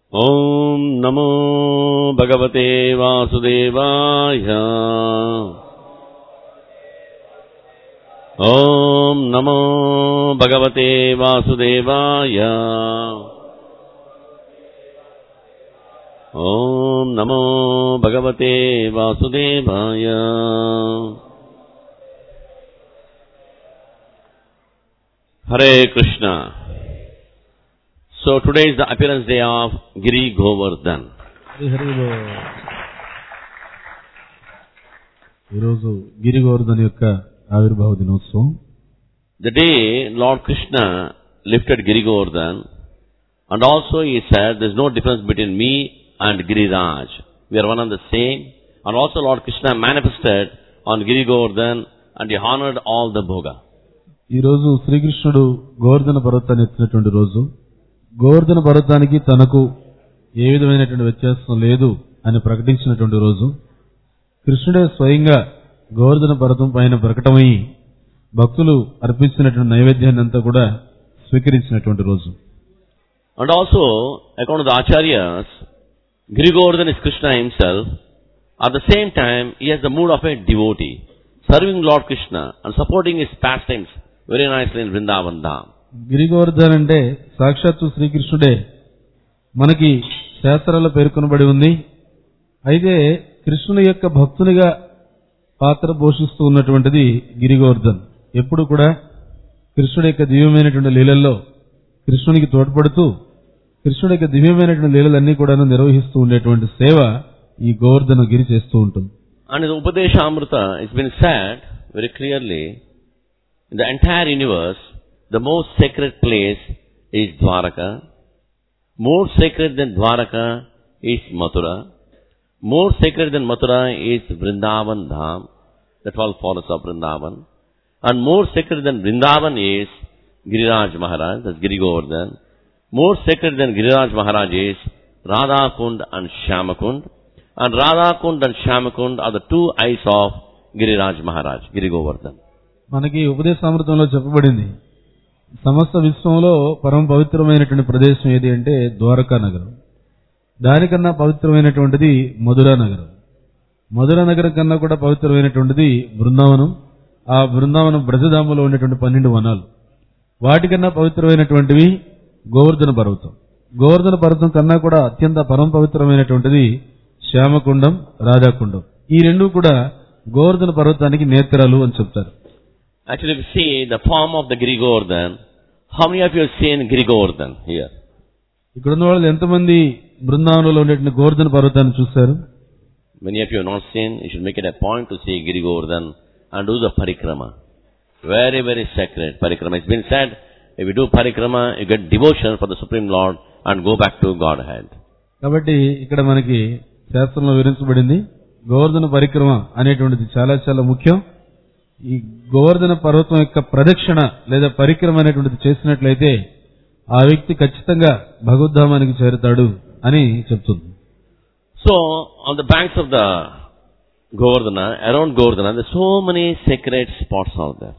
ॐ नमो भगवते वासुदेवाय ॐ नमो भगवते वासुदेवाय ॐ नमो भगवते वासुदेवाय Hare Krishna. So today is the appearance day of Giri Govardhan. Hari Hari బోల్. ఈరోజు గిరి గోవర్ధన్ యొక్క ఆవిర్భావ దినోత్సవం The day Lord Krishna lifted Giri Govardhan and also he said there is no difference between me and Giriraj. We are one and the same. And also Lord Krishna manifested on Giri Govardhan and he honored all the bhoga. ఈ రోజు శ్రీకృష్ణుడు గోవర్ధన పర్వతాన్ని ఎత్తినటువంటి రోజు గోవర్ధన పర్వతానికి తనకు ఏ విధమైనటువంటి వ్యత్యాసం లేదు అని ప్రకటించినటువంటి రోజు కృష్ణుడే స్వయంగా గోవర్ధన పర్వతం పైన ప్రకటమై భక్తులు అర్పించినటువంటి నైవేద్యాన్ని అంతా కూడా స్వీకరించినటువంటి రోజు And also, according to the Acharyas, Giri Govardhan is Krishna himself. At the same time, he has the mood of a devotee, serving Lord Krishna and supporting his pastimes very nicely in Vrindavan Dham. గిరి గోవర్ధన్ అంటే సాక్షాత్తు శ్రీకృష్ణుడే మనకి శాస్త్రాల్లో పేర్కొనబడి ఉంది అయితే కృష్ణుని యొక్క భక్తునిగా పాత్ర పోషిస్తూ ఉన్నటువంటిది గిరి గోవర్ధన్ ఎప్పుడు కూడా కృష్ణుడి యొక్క దివ్యమైనటువంటి లీలల్లో కృష్ణునికి తోడ్పడుతూ కృష్ణుడి యొక్క దివ్యమైనటువంటి లీలలన్నీ కూడా నిర్వహిస్తూ ఉండేటువంటి సేవ ఈ గోవర్ధన గిరి చేస్తూ ఉంటుంది And in the Upadesha Amrita, it's been said very clearly, in the entire universe, the most sacred place is Dwaraka. More sacred than Dwaraka is Mathura. More sacred than Mathura is Vrindavan Dham, the 12 forests of Vrindavan. And more sacred than Vrindavan is Giriraj Maharaj, that's Giri Govardhan. More sacred than Giriraj Maharaj is Radha Kund and Shyamakund. And Radha Kund and Shyamakund are the two eyes of Giriraj Maharaj, Giri Govardhan. మనకి ఉపదేశామృతంలో చెప్పబడింది సమస్త విశ్వంలో పరమ పవిత్రమైనటువంటి ప్రదేశం ఏది అంటే ద్వారకా నగరం దానికన్నా పవిత్రమైనటువంటిది మధురా నగరం మధురా నగరం కన్నా కూడా పవిత్రమైనటువంటిది బృందావనం ఆ బృందావనం బ్రజధామంలో ఉండేటువంటి పన్నెండు వనాలు వాటికన్నా పవిత్రమైనటువంటివి గోవర్ధన పర్వతం గోవర్ధన పర్వతం కన్నా కూడా అత్యంత పరమ పవిత్రమైనటువంటిది శ్యామకుండం రాధాకుండం ఈ రెండు కూడా గోవర్ధన పర్వతానికి నేత్రాలు అని చెప్తారు Actually, if you see the form of the Giri Govardhan, how many of you have seen Giri Govardhan here? ఇక్కడ ఉన్న వాళ్ళు ఎంతమంది బృందావనంలో ఉండేటువంటి గోవర్ధన పర్వతాన్ని చూశారు Many of you have not seen, you should make it a point to see Giri Govardhan and do the parikrama. Very, very sacred parikrama. It's been said, if you do parikrama, you get devotion for the Supreme Lord and go back to Godhead. కాబట్టి ఇక్కడ మనకి శాస్త్రంలో వివరించబడింది గోవర్ధన పరిక్రమ అనేటువంటిది చాలా చాలా ముఖ్యం ఈ గోవర్ధన పర్వతం యొక్క ప్రదక్షిణ లేదా పరిక్రమ అనేటువంటిది చేసినట్లయితే ఆ వ్యక్తి ఖచ్చితంగా భగవద్ధామానికి చేరుతాడు అని చెప్తుంది So, on the banks of the Govardhana, around Govardhana, there's so many sacred spots out there.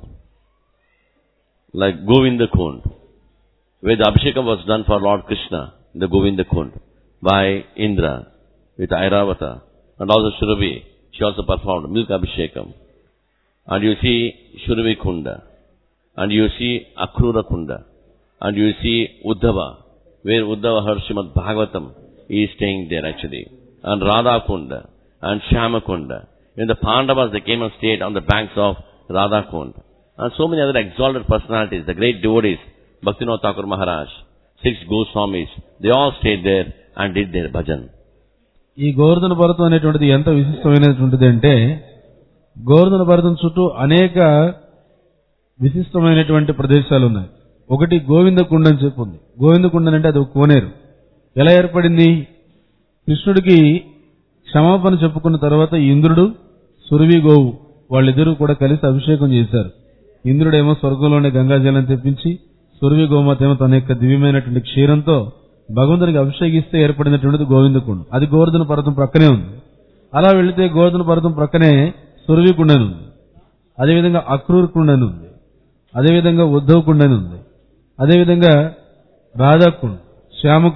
Like Govinda Kund, where the Abhishekam was done for Lord Krishna, the Govinda Kund, by Indra, with Airavata, and also Shuravi. She also performed Milk Abhishekam. And you see Shuravi Kunda, and you see Akrura Kunda, and you see Uddhava, where Uddhava heard Srimad Bhagavatam, he is staying there actually. And Radha Kunda, and Shama Kunda. When the Pandavas, they came and stayed on the banks of Radha Kund. And so many other exalted personalities, the great devotees, Bhaktivinoda Thakur Maharaj, six Goswamis, they all stayed there and did their bhajan. ఈ గోవర్ధన పర్వతం అనేటువంటిది ఎంత విశిష్టమైనటువంటిది అంటే గోవర్ధన పర్వతం చుట్టూ అనేక విశిష్టమైనటువంటి ప్రదేశాలు ఉన్నాయి ఒకటి గోవిందకుండ అని చెప్పి ఉంది గోవిందకుండ అంటే అది ఒక కోనేరు ఎలా ఏర్పడింది కృష్ణుడికి క్షమాపణ చెప్పుకున్న తర్వాత ఇంద్రుడు సురవి గోవు వాళ్ళిద్దరూ కూడా కలిసి అభిషేకం చేశారు ఇంద్రుడేమో స్వర్గంలోనే గంగాజలం తెప్పించి సురవి గోమాత ఏమో తన యొక్క దివ్యమైనటువంటి క్షీరంతో భగవంతునికి అభిషేకిస్తే ఏర్పడినటువంటిది గోవిందకుండం అది గోవర్ధన పర్వతం ప్రక్కనే ఉంది అలా వెళితే గోవర్ధన పర్వతం ప్రక్కనే సురవి కుండని ఉంది అదేవిధంగా అక్రూర్ కుండని ఉంది అదేవిధంగా ఉద్ధవ్ కుండని ఉంది అదేవిధంగా రాధాకుండ్ శ్యామకుండ్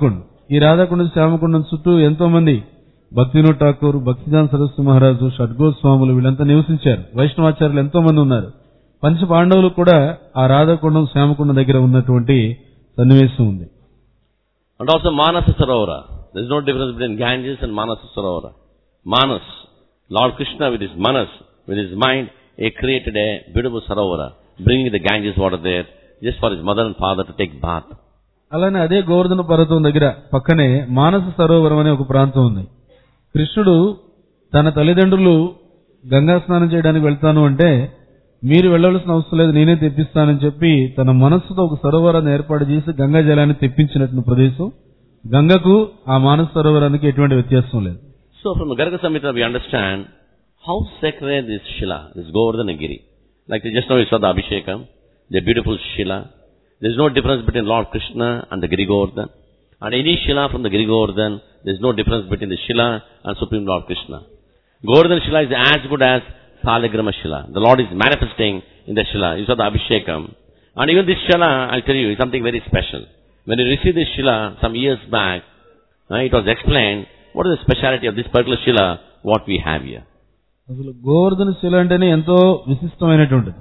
ఈ రాధాకుండం శ్యామకుండం చుట్టూ ఎంతో మంది భక్తినోడ్ ఠాకూర్ భక్తిదాన్ సరస్వతి మహారాజు షడ్గోస్వాములు వీళ్ళంతా నివసించారు వైష్ణవాచార్యులు ఎంతో మంది ఉన్నారు పంచ పాండవులు కూడా ఆ రాధాకుండం శ్యామకుండం దగ్గర ఉన్నటువంటి సన్నివేశం ఉంది And also Manasa Sarovara. There is no difference between Ganges and Manasa Sarovara. Manas, Lord Krishna with his Manas, with his mind, he created a beautiful Sarovara, bringing the Ganges water there, just for his mother and father to take bath. అలానే అదే గోవర్ధన పర్వతం దగ్గర పక్కనే మానస సరోవరం అనే ఒక ప్రాంతం ఉంది కృష్ణుడు తన తల్లిదండ్రులు గంగా స్నానం చేయడానికి వెళ్తాను అంటే మీరు వెళ్ళవలసిన అవసరం లేదు నేనే తెప్పిస్తానని చెప్పి తన మనస్సుతో ఒక సరోవరాన్ని ఏర్పాటు చేసి గంగా జలాన్ని తెప్పించినటువంటి ప్రదేశం గంగకు ఆ మానస సరోవరానికి ఎటువంటి వ్యత్యాసం లేదు So from the Garga Samhita we understand how sacred this Shila, this Govardhanagiri. Like just now we saw the Abhishekam, the beautiful Shila. There is no difference between Lord Krishna and the Giri Govardhan. And any Shila from the Giri Govardhan, there is no difference between the Shila and Supreme Lord Krishna. Govardhan Shila is as good as Saligrama Shila. The Lord is manifesting in the Shila. You saw the Abhishekam. And even this Shila, I'll tell you, is something very special. When you received this Shila some years back, uh, it was explained what is the speciality of this particular Shila, what we have here. అసలు గోవర్ధన శిల అంటేనే ఎంతో విశిష్టమైనటువంటిది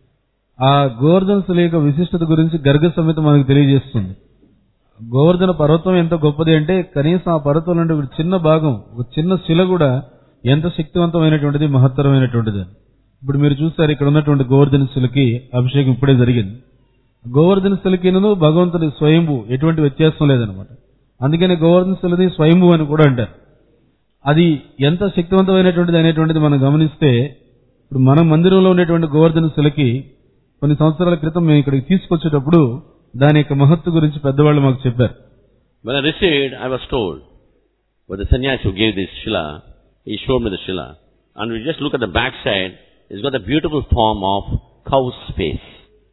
ఆ గోవర్ధన శిల యొక్క విశిష్టత గురించి గర్గ సంహిత మనకు తెలియజేస్తుంది గోవర్ధన పర్వతం ఎంత గొప్పది అంటే కనీసం ఆ పర్వతం నుండి ఒక చిన్న భాగం ఒక చిన్న శిల కూడా ఎంత శక్తివంతమైనటువంటిది మహత్తరమైనటువంటిది అని. ఇప్పుడు మీరు చూస్తారు ఇక్కడ ఉన్నటువంటి గోవర్ధన శిలకి అభిషేకం ఇప్పుడే జరిగింది గోవర్ధన శిలకిను భగవంతుని స్వయంభు ఎటువంటి వ్యత్యాసం లేదనమాట అందుకని గోవర్ధన శిలని స్వయంభు అని కూడా అంటారు అది ఎంత శక్తివంతమైనటువంటిది అనేటువంటిది మనం గమనిస్తే ఇప్పుడు మన మందిరంలో ఉండేటువంటి గోవర్ధన శిలకి కొన్ని సంవత్సరాల క్రితం మేము ఇక్కడికి తీసుకొచ్చేటప్పుడు దాని యొక్క మహత్తు గురించి పెద్దవాళ్ళు మాకు చెప్పారు When I received, I was told, but the sannyasi who gave this Shila, he showed me the Shila. And we just look at the back side, it's got a beautiful form of cow's face.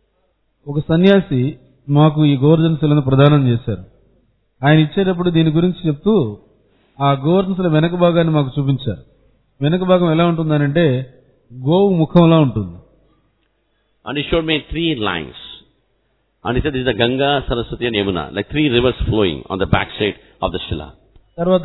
ఒక సన్యాసి మాకు ఈ గోవర్ధన శిలను ప్రదానం చేశారు ఆయన ఇచ్చేటప్పుడు దీని గురించి చెప్తూ ఆ గోవర్ధన శిల వెనక భాగాన్ని మాకు చూపించారు వెనక భాగం ఎలా ఉంటుందనంటే గోవు ముఖంలా ఉంటుంది And he showed me three lines. And he said, this is the Ganga, Saraswati and Yamuna, like three rivers flowing on the back side of the Shila. తర్వాత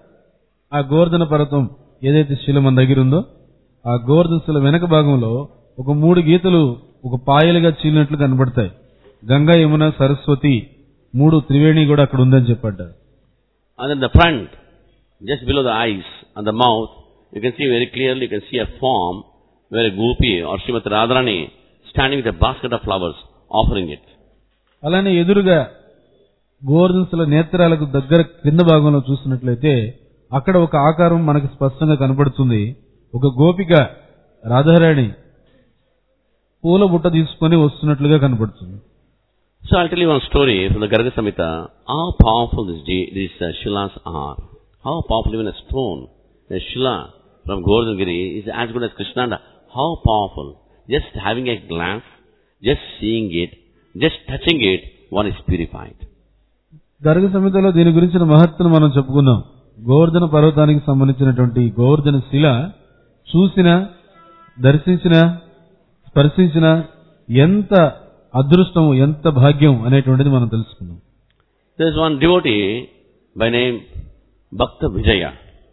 ఆ గోవర్ధన పర్వతం ఏదైతే శిల మన దగ్గర ఉందో ఆ గోవర్ధన శిల వెనక భాగంలో ఒక మూడు గీతలు ఒక పాయలుగా చీలినట్లు కనబడతాయి గంగా యమున సరస్వతి మూడు త్రివేణి కూడా అక్కడ ఉందని చెప్పారు And in the front, just below the eyes and the mouth, you can see very clearly, you can see a form where a gopi or Srimati Radharani standing with a basket of flowers, offering it. అలానే ఎదురుగా గోవర్ధన శిల నేత్రాలకు దగ్గర క్రింద భాగంలో చూసినట్లయితే అక్కడ ఒక ఆకారం మనకు స్పష్టంగా కనబడుతుంది ఒక గోపిక రాధారాణి పూల బుట్ట తీసుకొని వస్తున్నట్లుగా కనబడుతుంది So I'll tell you one story from the Garga Samhita, how powerful this, de- these uh, Shilas are. How powerful even a stone, a Shila from Govardhangiri is as good as Krishnanda. How powerful. Just having a glance, just seeing it, just touching it, one is purified. Garga సమితిలో దీని గురించిన మహత్తును మనం చెప్పుకున్నాం గోవర్ధన పర్వతానికి సంబంధించినటువంటి గోవర్ధన శిల చూసిన దర్శించిన స్పర్శించిన ఎంత అదృష్టం ఎంత భాగ్యం అనేటువంటిది మనం తెలుసుకున్నాం There's one devotee by name Bhakta Vijaya.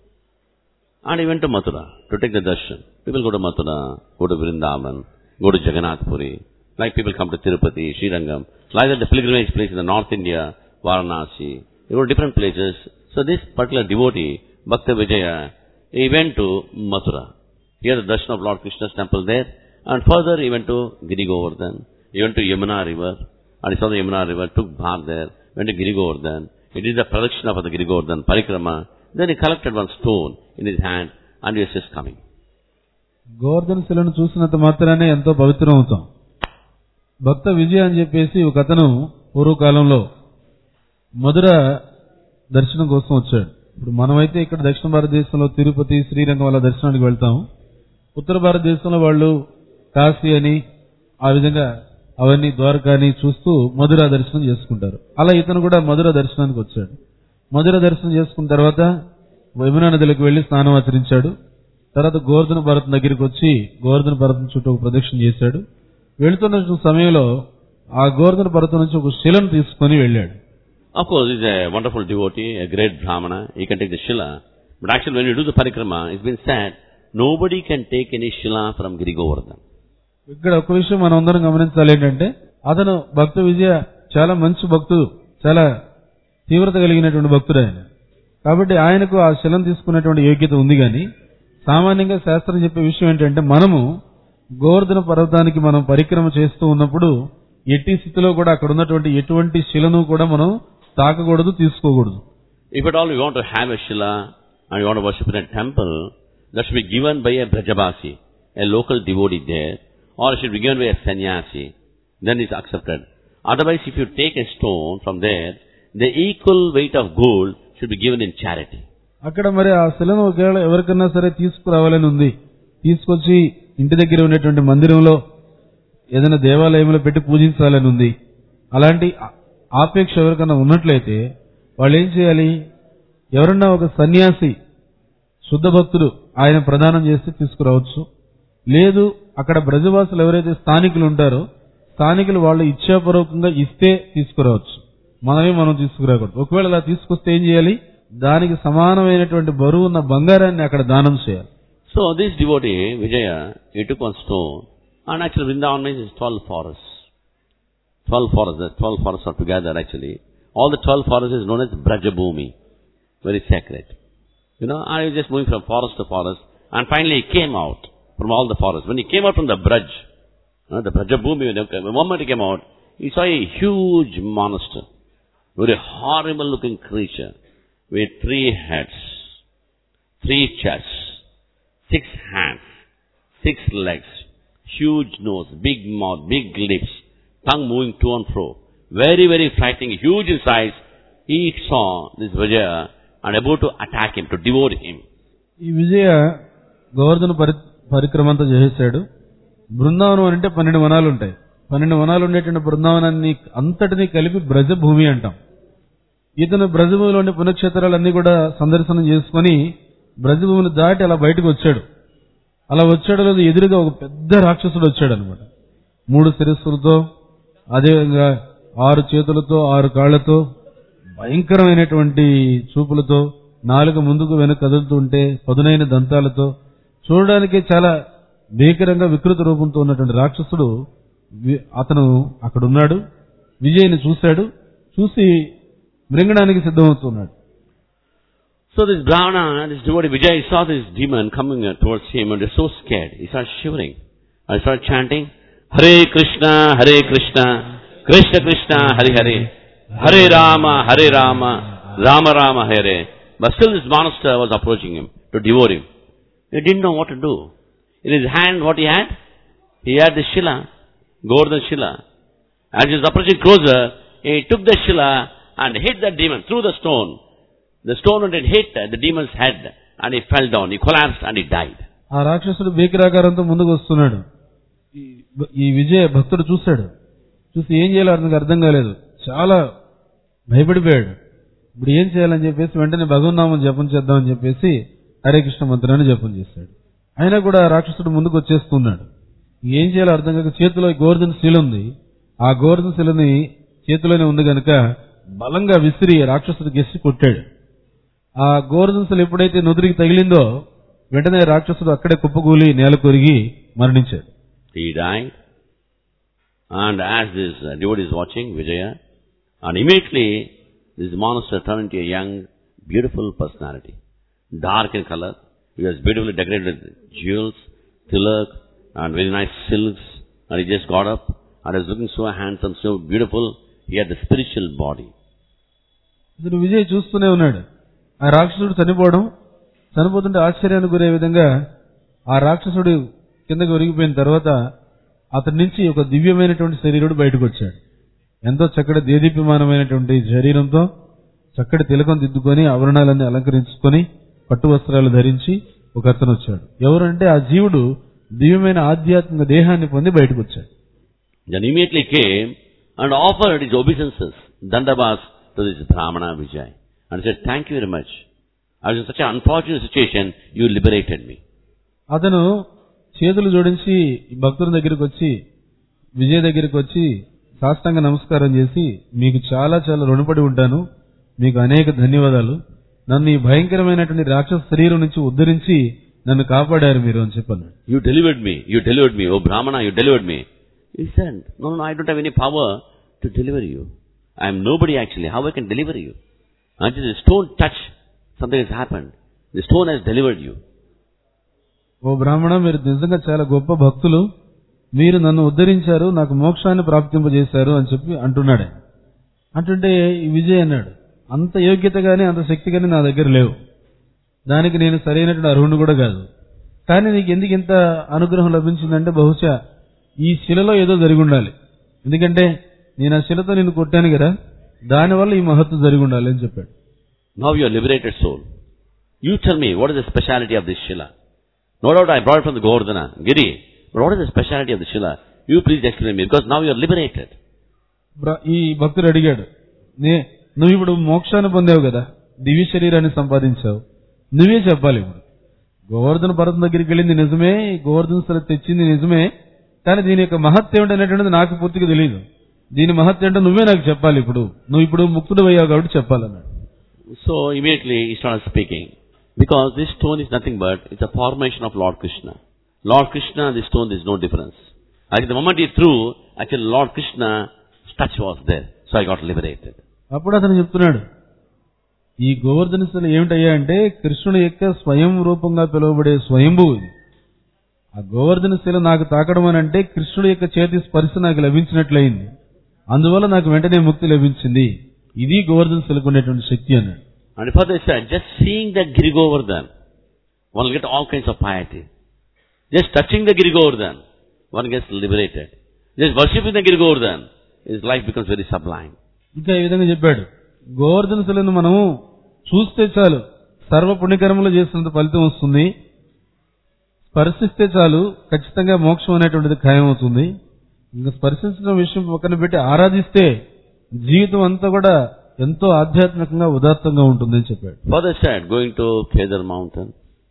And he went to Mathura to take the darshan. People go to Mathura, go to Vrindavan, go to Jagannath Puri. Like people come to Tirupati, Srirangam. Like that the pilgrimage place in the North India, Varanasi. They go to different places. So this particular devotee, Bhakta Vijaya, he went to Mathura. He had the darshan of Lord Krishna's temple there. And further he went to Giri Govardhan. He went to Yamuna river. And he saw the Yamuna river, took bath there, went to Giri Govardhan. He did the pradakshina for the Giri Govardhan, parikrama. Then he collected one stone in his hand and he was just coming. Govardhana శిలను చూసినంత మాత్రానే ఎంతో పవిత్రం అవుతాం భక్త విజయ అని చెప్పేసి ఒక అతను పూర్వకాలంలో మధుర దర్శనం కోసం వచ్చాడు ఇప్పుడు మనమైతే ఇక్కడ దక్షిణ భారతదేశంలో తిరుపతి శ్రీరంగం వాళ్ళ దర్శనానికి వెళ్తాం ఉత్తర భారతదేశంలో వాళ్ళు కాశీ అని ఆ విధంగా అవన్నీ ద్వారకాని చూస్తూ మధుర దర్శనం చేసుకుంటారు అలా ఇతను కూడా మధుర దర్శనానికి వచ్చాడు మధుర దర్శనం చేసుకున్న తర్వాత యమునా నదిలోకి వెళ్లి స్నానం ఆచరించాడు తర్వాత గోవర్ధన పర్వతం దగ్గరికి వచ్చి గోవర్ధన పర్వతం చుట్టూ ఒక ప్రదక్షిణ చేశాడు వెళుతున్న సమయంలో ఆ గోవర్ధన పర్వతం నుంచి ఒక శిలను తీసుకొని వెళ్ళాడు Of course, he's a wonderful devotee, a great Brahmana. He can take the Shila. But actually, when you do the parikrama, it's been said, nobody can take any Shila from Giri Govardhan. ఇక్కడ ఒక విషయం మనం అందరం గమనించాలి ఏంటంటే అతను భక్త విజయ చాలా మంచి భక్తుడు చాలా తీవ్రత కలిగినటువంటి భక్తుడు ఆయన కాబట్టి ఆయనకు ఆ శిలం తీసుకునేటువంటి యోగ్యత ఉంది కానీ సామాన్యంగా శాస్త్రం చెప్పే విషయం ఏంటంటే మనము గోవర్ధన పర్వతానికి మనం పరిక్రమ చేస్తూ ఉన్నప్పుడు ఎట్టి స్థితిలో కూడా అక్కడ ఉన్నటువంటి ఎటువంటి శిలను కూడా మనం తాకకూడదు తీసుకోకూడదు If at all you want to have a Shila and you want to worship in a temple, that should be given by a Brajabasi, a local devotee there, or it should be given by a sannyasi. Then it's accepted. Otherwise, if you take a stone from there, the equal weight of gold should be given in charity. అక్కడ మరి ఆ శిలను ఒకవేళ ఎవరికన్నా సరే తీసుకురావాలని ఉంది తీసుకొచ్చి ఇంటి దగ్గర ఉన్నటువంటి మందిరంలో ఏదైనా దేవాలయంలో పెట్టి పూజించాలని ఉంది అలాంటి ఆ- ఆపేక్ష ఎవరికన్నా ఉన్నట్లయితే వాళ్ళు ఏం చేయాలి ఎవరన్నా ఒక సన్యాసి శుద్ధ భక్తుడు ఆయన ప్రదానం చేస్తే తీసుకురావచ్చు లేదు అక్కడ బ్రజవాసులు ఎవరైతే స్థానికులు ఉంటారో స్థానికులు వాళ్ళు ఇచ్చాపూర్వకంగా ఇస్తే తీసుకురావచ్చు మనమే మనం తీసుకురాకూడదు ఒకవేళ అలా తీసుకొస్తే ఏం చేయాలి దానికి సమానమైనటువంటి బరువు ఉన్న బంగారాన్ని అక్కడ దానం చేయాలి So this devotee, Vijaya, he took one stone, and actually Vrindavan means is 12 forests. 12 forests, the 12 forests are together actually. All the 12 forests is known as Brajabhumi, very sacred. You know, I was just moving from forest to forest, and finally he came out from all the forests. When he came out from the Braj, uh, the Brajabhumi, when he- the moment he came out, he saw a huge monster, very horrible looking creature, with three heads, three chests, six hands, six legs, huge nose, big mouth, big lips, tongue moving to and fro. Very, very frightening, huge in size. He saw this Vijaya and about to attack him, to devour him. ఈ విజయ గోవర్ధన పరి పరిక్రమ అంతా చేసేసాడు బృందావనం అంటే పన్నెండు వనాలు ఉంటాయి పన్నెండు వనాలు ఉండేటువంటి బృందావనాన్ని అంతటినీ కలిపి బ్రజభూమి అంటాం ఇతను బ్రజభూమిలోని పుణ్యక్షేత్రాలన్నీ కూడా సందర్శనం చేసుకొని బ్రజభూమిని దాటి అలా బయటకు వచ్చాడు అలా వచ్చాడు లేదు ఎదురుగా ఒక పెద్ద రాక్షసుడు వచ్చాడు అనమాట మూడు శిరస్సులతో అదేవిధంగా ఆరు చేతులతో ఆరు కాళ్లతో భయంకరమైనటువంటి చూపులతో నాలుక ముందుకు వెనక కదులుతూ ఉంటే పదునైన దంతాలతో చూడడానికి చాలా భీకరంగా వికృత రూపంతో ఉన్నటువంటి రాక్షసుడు వి- అతను అక్కడ ఉన్నాడు విజయ్ని చూశాడు చూసి మృంగడానికి సిద్ధమవుతున్నాడు So this Brahmana, this devotee Vijay saw this demon coming uh, towards him and he was so scared. He started shivering. And he started chanting, Hare Krishna, Hare Krishna, Krishna Krishna, Hare Hare, Hare Rama, Hare Rama, Rama Rama, Hare. But still this monster was approaching him to devour him. He didn't know what to do. In his hand, what he had? He had the Shila, Govardhan Shila. As he was approaching closer, he took the Shila and hit the demon through the stone. The stone had hit the demon's head and he fell down. He collapsed and he died. ఆ రాక్షసుడు భీకరాకారంతో ముందుకు వస్తున్నాడు ఈ- ఈ విజయ భక్తుడు చూశాడు చూసి ఏం చేయాలో అతనికి అర్థం కాలేదు చాలా భయపడిపోయాడు ఇప్పుడు ఏం చేయాలని చెప్పేసి వెంటనే భగవన్నామం జపం చేద్దామని చెప్పేసి హరే కృష్ణ మంత్రాన్ని జపం చేశాడు అయినా కూడా ఆ రాక్షసుడు ముందుకు వచ్చేస్తున్నాడు ఏం చేయాలో అర్థం కాక చేతిలో గోవర్ధన శిల ఉంది ఆ గోవర్ధన శిలని చేతిలోనే ఉంది గనుక బలంగా విసిరి రాక్షసుడు గెస్సి కొట్టాడు ఆ గోవర్ధన శిల ఎప్పుడైతే నుదురికి తగిలిందో వెంటనే రాక్షసుడు అక్కడే కుప్పకూలి నేల కొరిగి మరణించాడు He died. And as this uh, devotee is watching, Vijaya, and immediately this monster turned into a young, beautiful personality. Dark in color. He was beautifully decorated with jewels, tilak, and very nice silks. And he just got up and was looking so handsome, so beautiful. He had the spiritual body. ఇతను విజయ్ చూస్తూనే ఉన్నాడు ఆ రాక్షసుడు చనిపోవడం చనిపోతుంటే ఆశ్చర్యానికి గురే విధంగా ఆ రాక్షసుడు కిందకి ఒరిగిపోయిన తర్వాత అతని నుంచి ఒక దివ్యమైనటువంటి శరీరుడు బయటకు వచ్చాడు ఎంతో చక్కటి దేదీప్యమానమైనటువంటి శరీరంతో చక్కటి తిలకం దిద్దుకొని ఆవరణాలన్నీ అలంకరించుకొని పట్టు వస్త్రాలు ధరించి ఒక అతను వచ్చాడు ఎవరంటే ఆ జీవుడు దివ్యమైన ఆధ్యాత్మిక దేహాన్ని పొంది బయటకు వచ్చాడు Then immediately came and offered his obeisances, dandavas, to this Brahmana Vijay. And said, thank you very much. I was in such an unfortunate situation, you liberated me. అతను చేతులు జోడించి ఈ భక్తుల దగ్గరికి వచ్చి విజయ్ దగ్గరికి వచ్చి సాష్టాంగ నమస్కారం చేసి మీకు చాలా చాలా రుణపడి ఉంటాను మీకు అనేక ధన్యవాదాలు నన్ను ఈ భయంకరమైనటువంటి రాక్షస శరీరం నుంచి ఉద్ధరించి నన్ను కాపాడారు మీరు అని చెప్పాను You delivered me. You delivered me. Oh Brahmana, you delivered me. He said, no, no, I don't have any power to deliver you. I am nobody actually. How I can deliver you? Until the stone touch, something has happened. The stone has delivered you. ఓ బ్రాహ్మణ మీరు నిజంగా చాలా గొప్ప భక్తులు మీరు నన్ను ఉద్ధరించారు నాకు మోక్షాన్ని ప్రాప్తింపజేశారు అని చెప్పి అంటున్నాడు ఆయన. అంటుంటే ఈ విజయ్ అన్నాడు అంత యోగ్యత గాని అంత శక్తి గాని నా దగ్గర లేవు దానికి నేను సరైనటువంటి అర్హుడు కూడా కాదు కానీ నీకు ఎందుకు ఇంత అనుగ్రహం లభించిందంటే బహుశా ఈ శిలలో ఏదో జరిగి ఉండాలి ఎందుకంటే నేను ఆ శిలతో నిన్ను కొట్టాను కదా దానివల్ల ఈ మహత్తు జరిగి ఉండాలి అని చెప్పాడు Now you are liberated soul. You tell me, what is the speciality of this Shila? No doubt I brought it from the Govardhana, Giri. But what is the speciality of the Shila? You please explain me, because now you are liberated. బ్ర- ఈ భక్తుడు అడిగాడు నే నువ్వు ఇప్పుడు మోక్షాన్ని పొందావు కదా దివ్య శరీరాన్ని సంపాదించావు నువ్వే చెప్పాలి ఇప్పుడు గోవర్ధన పర్వతం దగ్గరికి వెళ్ళింది నిజమే ఈ గోవర్ధన స్థలం తెచ్చింది నిజమే కానీ దీని యొక్క మహత్యం ఏంటి అనేటువంటిది నాకు పూర్తిగా తెలియదు దీని మహత్యం ఏంటో నువ్వే నాకు చెప్పాలి ఇప్పుడు నువ్వు ఇప్పుడు ముక్తుడు అయ్యావు కాబట్టి చెప్పాలన్నాడు So immediately he started speaking. Because this stone is nothing but, it's a formation of Lord Krishna. Lord Krishna, this stone, there is no difference. At the moment he threw, actually Lord Krishna's touch was there. So I got liberated. అప్పుడు అతను చెప్తున్నాడు ఈ గోవర్ధన స్థలం ఏమిటయ్యా అంటే కృష్ణుని యొక్క స్వయం రూపంగా పిలువబడే స్వయంభువు ఇది ఆ గోవర్ధన శిల నాకు తాకడం అని అంటే కృష్ణుడి యొక్క చేతి స్పర్శ నాకు లభించినట్లయింది అందువల్ల నాకు వెంటనే ముక్తి లభించింది ఇది గోవర్ధన శిలకు ఉండేటువంటి శక్తి అన్నాడు And further he said, just seeing the Giri Govardhan, one will get all kinds of piety. Just touching the Giri Govardhan, one gets liberated. Just worshipping the Giri Govardhan, his life becomes very sublime. ఇంకా ఈ విధంగా చెప్పాడు గోవర్ధన శిలను మనము చూస్తే చాలు సర్వ పుణ్యకర్మలు చేసినంత ఫలితం వస్తుంది స్పర్శిస్తే చాలు ఖచ్చితంగా మోక్షం అనేటువంటిది ఖాయమవుతుంది ఇంకా స్పర్శించడం విషయం పక్కన పెట్టి ఆరాధిస్తే జీవితం అంతా కూడా ఎంతో ఆధ్యాత్మికంగా ఉదాత్తంగా ఉంటుందని చెప్పాడు Further said, going to Kedar mountain,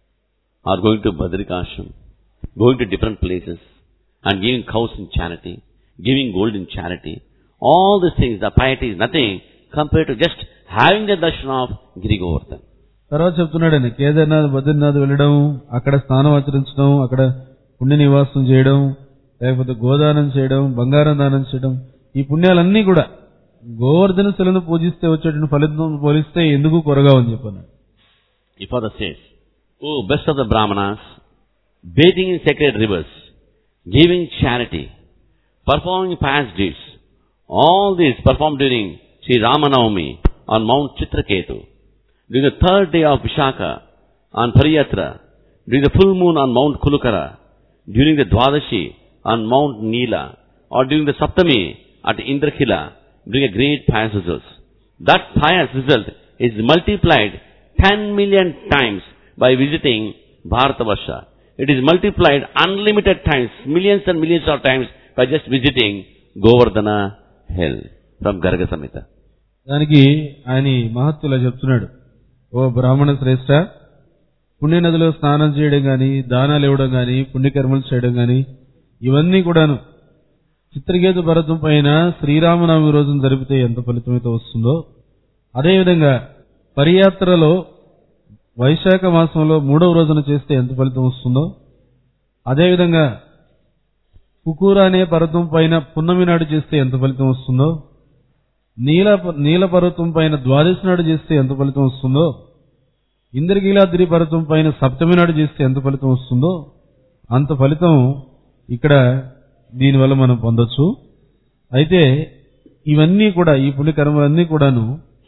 or going to Badrikasham, going to different places, and giving cows in charity, giving gold in charity, all these things, the piety is nothing compared to just having the darshan of Giri Govardhan. తర్వాత చెప్తున్నాడని కేదార్నాథ్ బద్రీనాథ్ వెళ్ళడం అక్కడ స్నానం ఆచరించడం అక్కడ పుణ్య నివాసం చేయడం లేకపోతే గోదానం చేయడం బంగారం దానం చేయడం ఈ పుణ్యాలన్నీ కూడా గోవర్ధన శిలను పూజిస్తే వచ్చేటువంటి ఫలితం పోలిస్తే ఎందుకు కొరగా అని చెప్పాను He further says, O best of the Brahmanas, bathing in sacred rivers, giving charity, performing pious deeds, all these performed during Sri Ramanavami on Mount Chitraketu, during the third day of Vishaka on Pariyatra, during the full moon on Mount Kulukara, during the Dwadashi on Mount Neela, or during the Saptami at Indrakila, bring a great pious result. That pious result is multiplied 10 million times by visiting Bharatavarsha. It is multiplied unlimited times, millions and millions of times by just visiting Govardhana hill from Garga Samhita. దానికి ఆయన ఈ మహత్తులా చెప్తున్నాడు ఓ బ్రాహ్మణ శ్రేష్ట పుణ్యనదిలో స్నానం చేయడం గాని దానాలు ఇవ్వడం గాని పుణ్యకర్మలు చేయడం గాని ఇవన్నీ కూడాను చిత్రకేతు భరతం పైన శ్రీరామనవమి రోజున జరిపితే ఎంత ఫలితమైతే వస్తుందో అదేవిధంగా పరియాత్రలో వైశాఖ మాసంలో మూడవ రోజున చేస్తే ఎంత ఫలితం వస్తుందో అదేవిధంగా పుకూర అనే పర్వతం పైన పున్నమి నాడు చేస్తే ఎంత ఫలితం వస్తుందో నీల నీల పర్వతం పైన ద్వాదశి నాడు చేస్తే ఎంత ఫలితం వస్తుందో ఇంద్రకీలాద్రి పర్వతం పైన సప్తమి నాడు చేస్తే ఎంత ఫలితం వస్తుందో అంత ఫలితం ఇక్కడ దీనివల్ల మనం పొందొచ్చు అయితే ఇవన్నీ కూడా ఈ పుణ్యకర్మలన్నీ కూడాను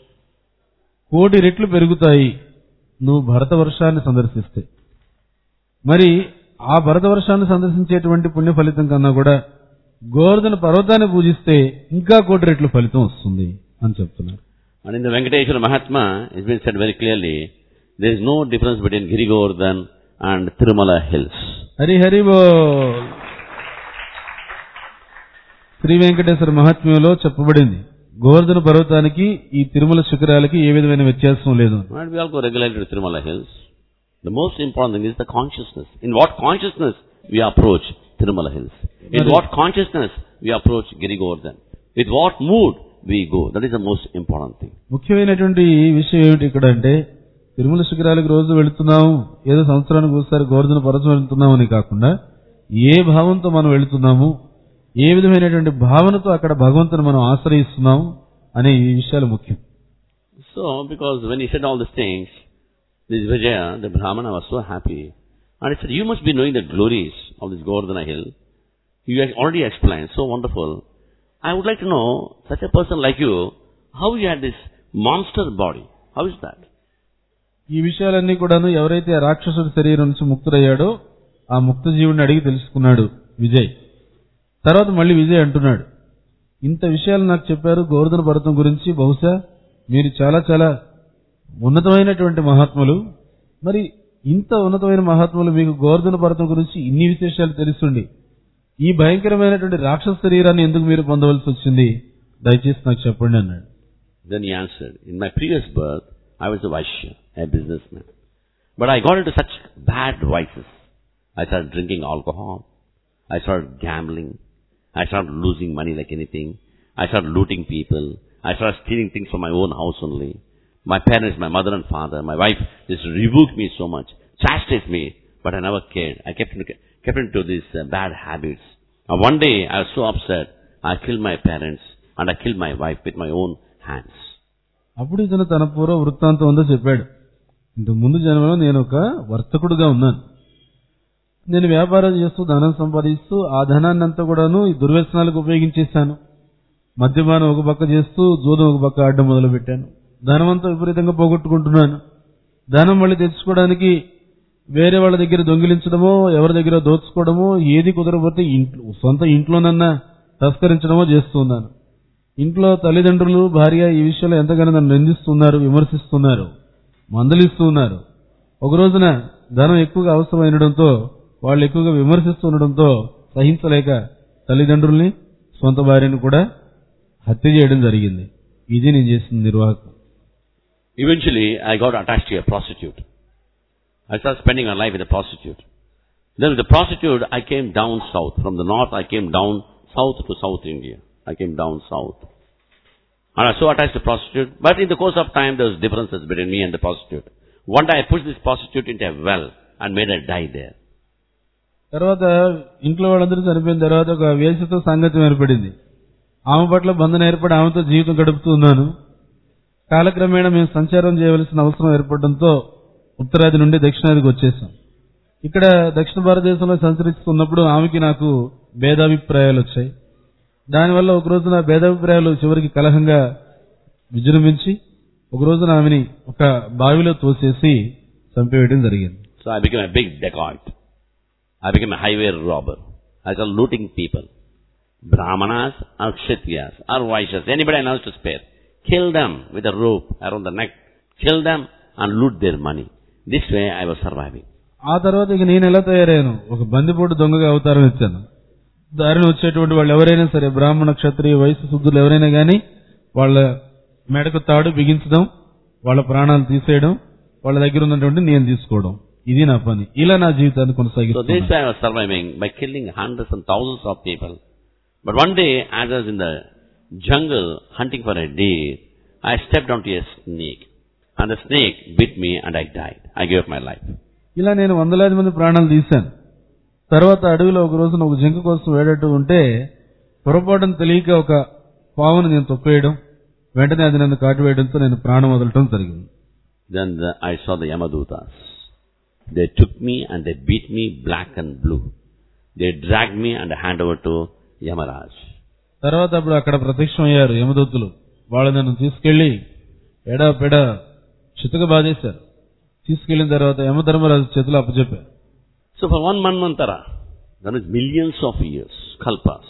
కోటి రెట్లు పెరుగుతాయి నువ్వు భరత వర్షాన్ని సందర్శిస్తే మరి ఆ భరత వర్షాన్ని సందర్శించేటువంటి పుణ్య ఫలితం కన్నా కూడా గోవర్ధన పర్వతాన్ని పూజిస్తే ఇంకా కోటి రెట్లు ఫలితం వస్తుంది అని చెప్తున్నారు And in the Venkateshwara Mahatma, it's been said very clearly, there is no difference between Giri Govardhan and Tirumala hills. Hari Hari బోల్ శ్రీ వెంకటేశ్వర మహాత్మ్యంలో చెప్పబడింది గోవర్ధన పర్వతానికి ఈ తిరుమల శిఖరాలకి ఏ విధమైన వ్యత్యాసం లేదు And we all go regularly to Tirumala hills. The most important thing is the consciousness. In what consciousness we approach Tirumala hills. In Right. what consciousness we approach Giri Govardhan. with what mood we go. That is the most important thing. ముఖ్యమైనటువంటి విషయం ఏమిటి ఇక్కడ అంటే తిరుమల శిఖరాలకు రోజు వెళుతున్నాము ఏదో సంవత్సరానికి ఒకసారి గోవర్ధన పర్వతం వెళుతున్నాము అని కాకుండా ఏ భావంతో మనం వెళుతున్నాము ఏ విధమైనటువంటి భావనతో అక్కడ భగవంతుని మనం ఆశ్రయిస్తున్నాము అనే ఈ విషయాలు ముఖ్యం So, because when he said all these things, this Vijaya, the Brahmana was so happy. And he said, you must be knowing the glories of this Govardhana hill. You have already explained, so wonderful. I would like to know, such a person like you, how you had this monster body. How is that? ఈ విషయాలన్నీ కూడాను ఎవరైతే ఆ రాక్షసుడి శరీరం నుంచి ముక్తుడయ్యాడో ఆ ముక్త జీవుడిని అడిగి తెలుసుకున్నాడు విజయ్ తర్వాత మళ్ళీ విజయ్ అంటున్నాడు ఇంత విషయాలు నాకు చెప్పారు గోవర్ధన పర్వతం గురించి బహుశా మీరు చాలా చాలా ఉన్నతమైనటువంటి మహాత్ములు మరి ఇంత ఉన్నతమైన మహాత్ములు మీకు గోవర్ధన పర్వతం గురించి ఇన్ని విశేషాలు తెలుసుండి ఈ భయంకరమైనటువంటి రాక్షస శరీరాన్ని ఎందుకు మీరు పొందవలసి వచ్చింది దయచేసి నాకు చెప్పండి అన్నాడు Then he answered, in my previous birth, I was a Vaishya, a businessman. But I got into such bad vices. I started drinking alcohol. I started gambling. I started losing money like anything. I started looting people. I started stealing things from my own house only. My parents, my mother and father, my wife just rebuked me so much, chastised me, but I never cared. I kept, into- kept into these uh, bad habits. And one day I was so upset, I killed my parents and I killed my wife with my own hands. అప్పుడు ఇతను తన పూర్వ వృత్తాంతం ఉందో చెప్పాడు ఇంతకు ముందు జన్మలో నేను ఒక వర్తకుడుగా ఉన్నాను నేను వ్యాపారం చేస్తూ ధనం సంపాదిస్తూ ఆ ధనాన్ని అంతా కూడాను ఈ దుర్వ్యసనాలకు ఉపయోగించేశాను మద్యపానం ఒక పక్క చేస్తూ జూదం ఒక పక్క ఆడడం మొదలు పెట్టాను ధనం అంతా విపరీతంగా పోగొట్టుకుంటున్నాను ధనం మళ్ళీ తెచ్చుకోవడానికి వేరే వాళ్ళ దగ్గర దొంగిలించడమో ఎవరి దగ్గర దోచుకోవడమో ఏది కుదరకపోతే ఇంట్లో సొంత ఇంట్లోనన్నా తస్కరించడమో చేస్తున్నాను ఇంట్లో తల్లిదండ్రులు భార్య ఈ విషయంలో ఎంతగానో నన్ను నిందిస్తున్నారు విమర్శిస్తున్నారు మందలిస్తున్నారు ఒక రోజున ధనం ఎక్కువగా అవసరమైనడంతో వాళ్ళు ఎక్కువగా విమర్శిస్తుండడంతో సహించలేక తల్లిదండ్రుల్ని సొంత భార్యను కూడా హత్య చేయడం జరిగింది ఇది నేను చేసిన నిర్వాహకం Eventually, I got attached to a prostitute. I started spending my life with a prostitute. Then with the prostitute, I came down south. From the north, I came down south to South India. I came down south. And I was so attached to prostitute. But in the course of time, there was differences between me and the prostitute. One day, I pushed this prostitute into a well and made her die there. తర్వాత ఇంట్లో వాళ్ళందరూ చనిపోయిన తర్వాత ఒక వేసితో సంగతి ఏర్పడింది ఆమె పట్ల బంధన ఏర్పడి ఆమెతో జీవితం గడుపుతూ ఉన్నాను కాలక్రమేణా మేము సంచారం చేయవలసిన అవసరం ఏర్పడడంతో ఉత్తరాది నుండి దక్షిణాదికి వచ్చేసాం ఇక్కడ దక్షిణ భారతదేశంలో సంచరిస్తున్నప్పుడు ఆమెకి నాకు భేదాభిప్రాయాలు వచ్చాయి దానివల్ల ఒక రోజున భేదాభిప్రాయాలు చివరికి కలహంగా విజృంభించి ఒక రోజున ఆమెని ఒక బావిలో తోసేసి చంపివేయడం జరిగింది So I became a big dacoit. I became a highway robber. I started looting people. Brahmanas or Kshatriyas or Vaishyas, anybody I announced to spare. Kill them with a rope around the neck. Kill them and loot their money. This way I was surviving. ఆ తర్వాత ఇక నేను ఎలా తయారయ్యాను ఒక బందిపోటు దొంగగా అవతారం ఇచ్చాను దారిని వచ్చేటువంటి వాళ్ళు ఎవరైనా సరే బ్రాహ్మణ క్షత్రియ వయసు శుద్ధులు ఎవరైనా గాని వాళ్ళ మెడకు తాడు బిగించడం వాళ్ళ ప్రాణాలు తీసేయడం వాళ్ళ దగ్గర ఉన్నటువంటి నేను తీసుకోవడం ఇది నా పని ఇలా నా జీవితాన్ని So this కొనసాగిస్తాను way I was surviving by killing hundreds and thousands of people. But one day, as I was in the jungle hunting for a deer, I stepped onto a snake. And the snake bit me and I died. I gave up my life. ఇలా నేను వందలాది మంది ప్రాణాలు తీశాను తర్వాత అడవిలో ఒక రోజున ఒక జింక కోసం వేడట్టు ఉంటే పొరపాటును తెలియక ఒక పావును నేను తొక్కేయడం వెంటనే అది నన్ను కాటివేయడంతో నేను ప్రాణం వదలటం జరిగింది Then the, I saw the Yamadutas. They took me and they beat me black and blue. They dragged me and handed over to Yamaraj. తర్వాత అప్పుడు అక్కడ ప్రత్యక్షం అయ్యారు యమదూతులు వాళ్ళు నన్ను తీసుకెళ్లి ఎడా పెడ చితక బాధేశారు తీసుకెళ్లిన తర్వాత యమధర్మరాజు చేతులు అప్పచెప్పారు So for one manvantara, that is millions of years, kalpas,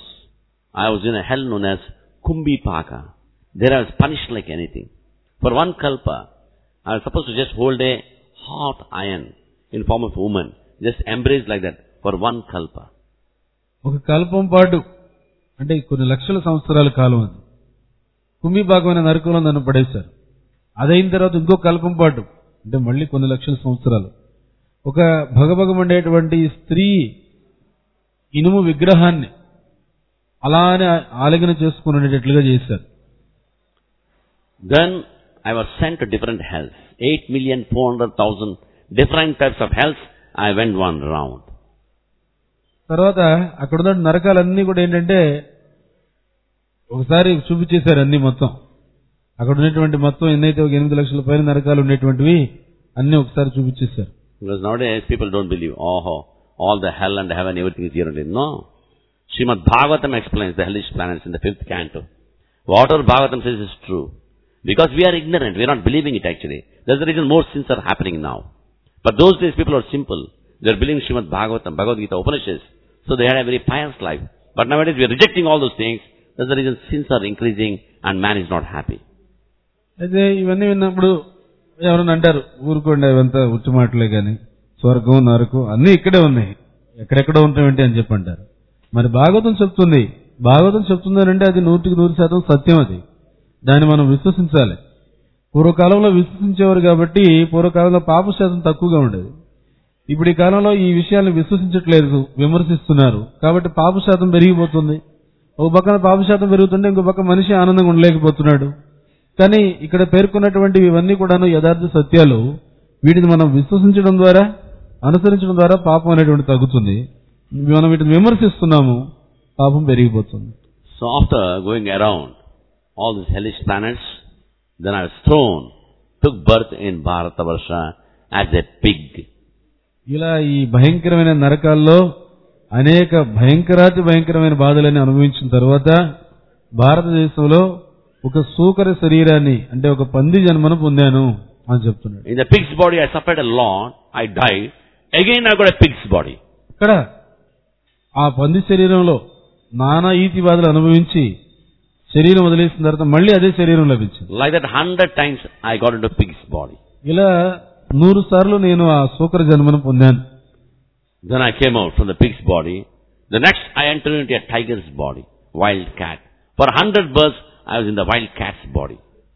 I was in a hell known as Kumbhipaka. There I was punished like anything. For one kalpa, I was supposed to just hold a hot iron in form of woman, just embrace like that for one kalpa. ఒక కల్పం పాటు అంటే కొన్ని లక్షల సంవత్సరాల కాలం అది కుంభీభాగమైన నరకంలో నన్ను పడేశారు అదైన తర్వాత ఇంకో కల్పం పాటు అంటే మళ్ళీ కొన్ని లక్షల సంవత్సరాలు ఒక భగభగమండేటువంటి స్త్రీ ఇనుము విగ్రహాన్ని అలానే ఆలింగనం చేసుకుని ఉండేటట్లుగా చేశారు Then I was sent to different hells. Eight million four hundred thousand different types of hells. I went one round. తర్వాత అక్కడ ఉన్న నరకాలన్నీ కూడా ఏంటంటే ఒకసారి చూపించేశారు అన్ని మొత్తం అక్కడ ఉన్నటువంటి మొత్తం ఎన్నైతే ఒక ఎనిమిది లక్షల పైన నరకాలు ఉండేటువంటివి అన్ని ఒకసారి చూపించేశారు Because nowadays people don't believe, oh, all the hell and heaven, everything is here and there. No. Srimad Bhagavatam explains the hellish planets in the fifth canto. Whatever Bhagavatam says is true. Because we are ignorant, we are not believing it actually. That's the reason more sins are happening now. But those days people are simple. They are believing Srimad Bhagavatam, Bhagavad Gita, Upanishads. So they had a very pious life. But nowadays we are rejecting all those things. That's the reason sins are increasing and man is not happy. అయితే ఇవన్నీ విన్నప్పుడు ఎవరైనా అంటారు ఊరుకోండి అవంతా ఉచ్చి మాటలే కానీ స్వర్గం నరకం అన్నీ ఇక్కడే ఉన్నాయి ఎక్కడెక్కడ ఉంటామేంటి అని చెప్పి అంటారు మరి భాగవతం చెప్తుంది భాగవతం చెప్తుందనంటే అది నూటికి నూరు శాతం సత్యం అది దాన్ని మనం విశ్వసించాలి పూర్వకాలంలో విశ్వసించేవారు కాబట్టి పూర్వకాలంలో పాప శాతం తక్కువగా ఉండేది ఇప్పుడు ఈ కాలంలో ఈ విషయాన్ని విశ్వసించట్లేదు విమర్శిస్తున్నారు కాబట్టి పాప శాతం పెరిగిపోతుంది ఒక పక్కన పాప శాతం పెరుగుతుంటే ఇంకో పక్క మనిషి ఆనందంగా ఉండలేకపోతున్నాడు కానీ ఇక్కడ పేర్కొన్నటువంటి ఇవన్నీ కూడాను యథార్థ సత్యాలు వీటిని మనం విశ్వసించడం ద్వారా అనుసరించడం ద్వారా పాపం అనేటువంటి తగ్గుతుంది మనం వీటిని విమర్శిస్తున్నాము పాపం పెరిగిపోతుంది So after going around all these hellish planets, then I was thrown, took birth in Bharatavarsha as a pig. ఇలా ఈ భయంకరమైన నరకాల్లో అనేక భయంకరాతి భయంకరమైన బాధలని అనుభవించిన తర్వాత భారతదేశంలో ఒక సూకర శరీరాన్ని అంటే ఒక పంది జన్మను పొందాను అని చెప్తున్నాడు In the pig's body I suffered a lot, I died. Again I got a pig's body. ఇక్కడ ఆ పంది శరీరంలో నానా ఈతి బాధలు అనుభవించి శరీరం వదిలేసిన తర్వాత మళ్ళీ అదే శరీరం లభించింది Like that hundred times I got into pig's body. ఇలా నూరు సార్లు నేను ఆ సూకర జన్మను పొందాను Then I came out from the pig's body. The next I entered into a tiger's body, wild cat. For a hundred births I was in the wild cat's body.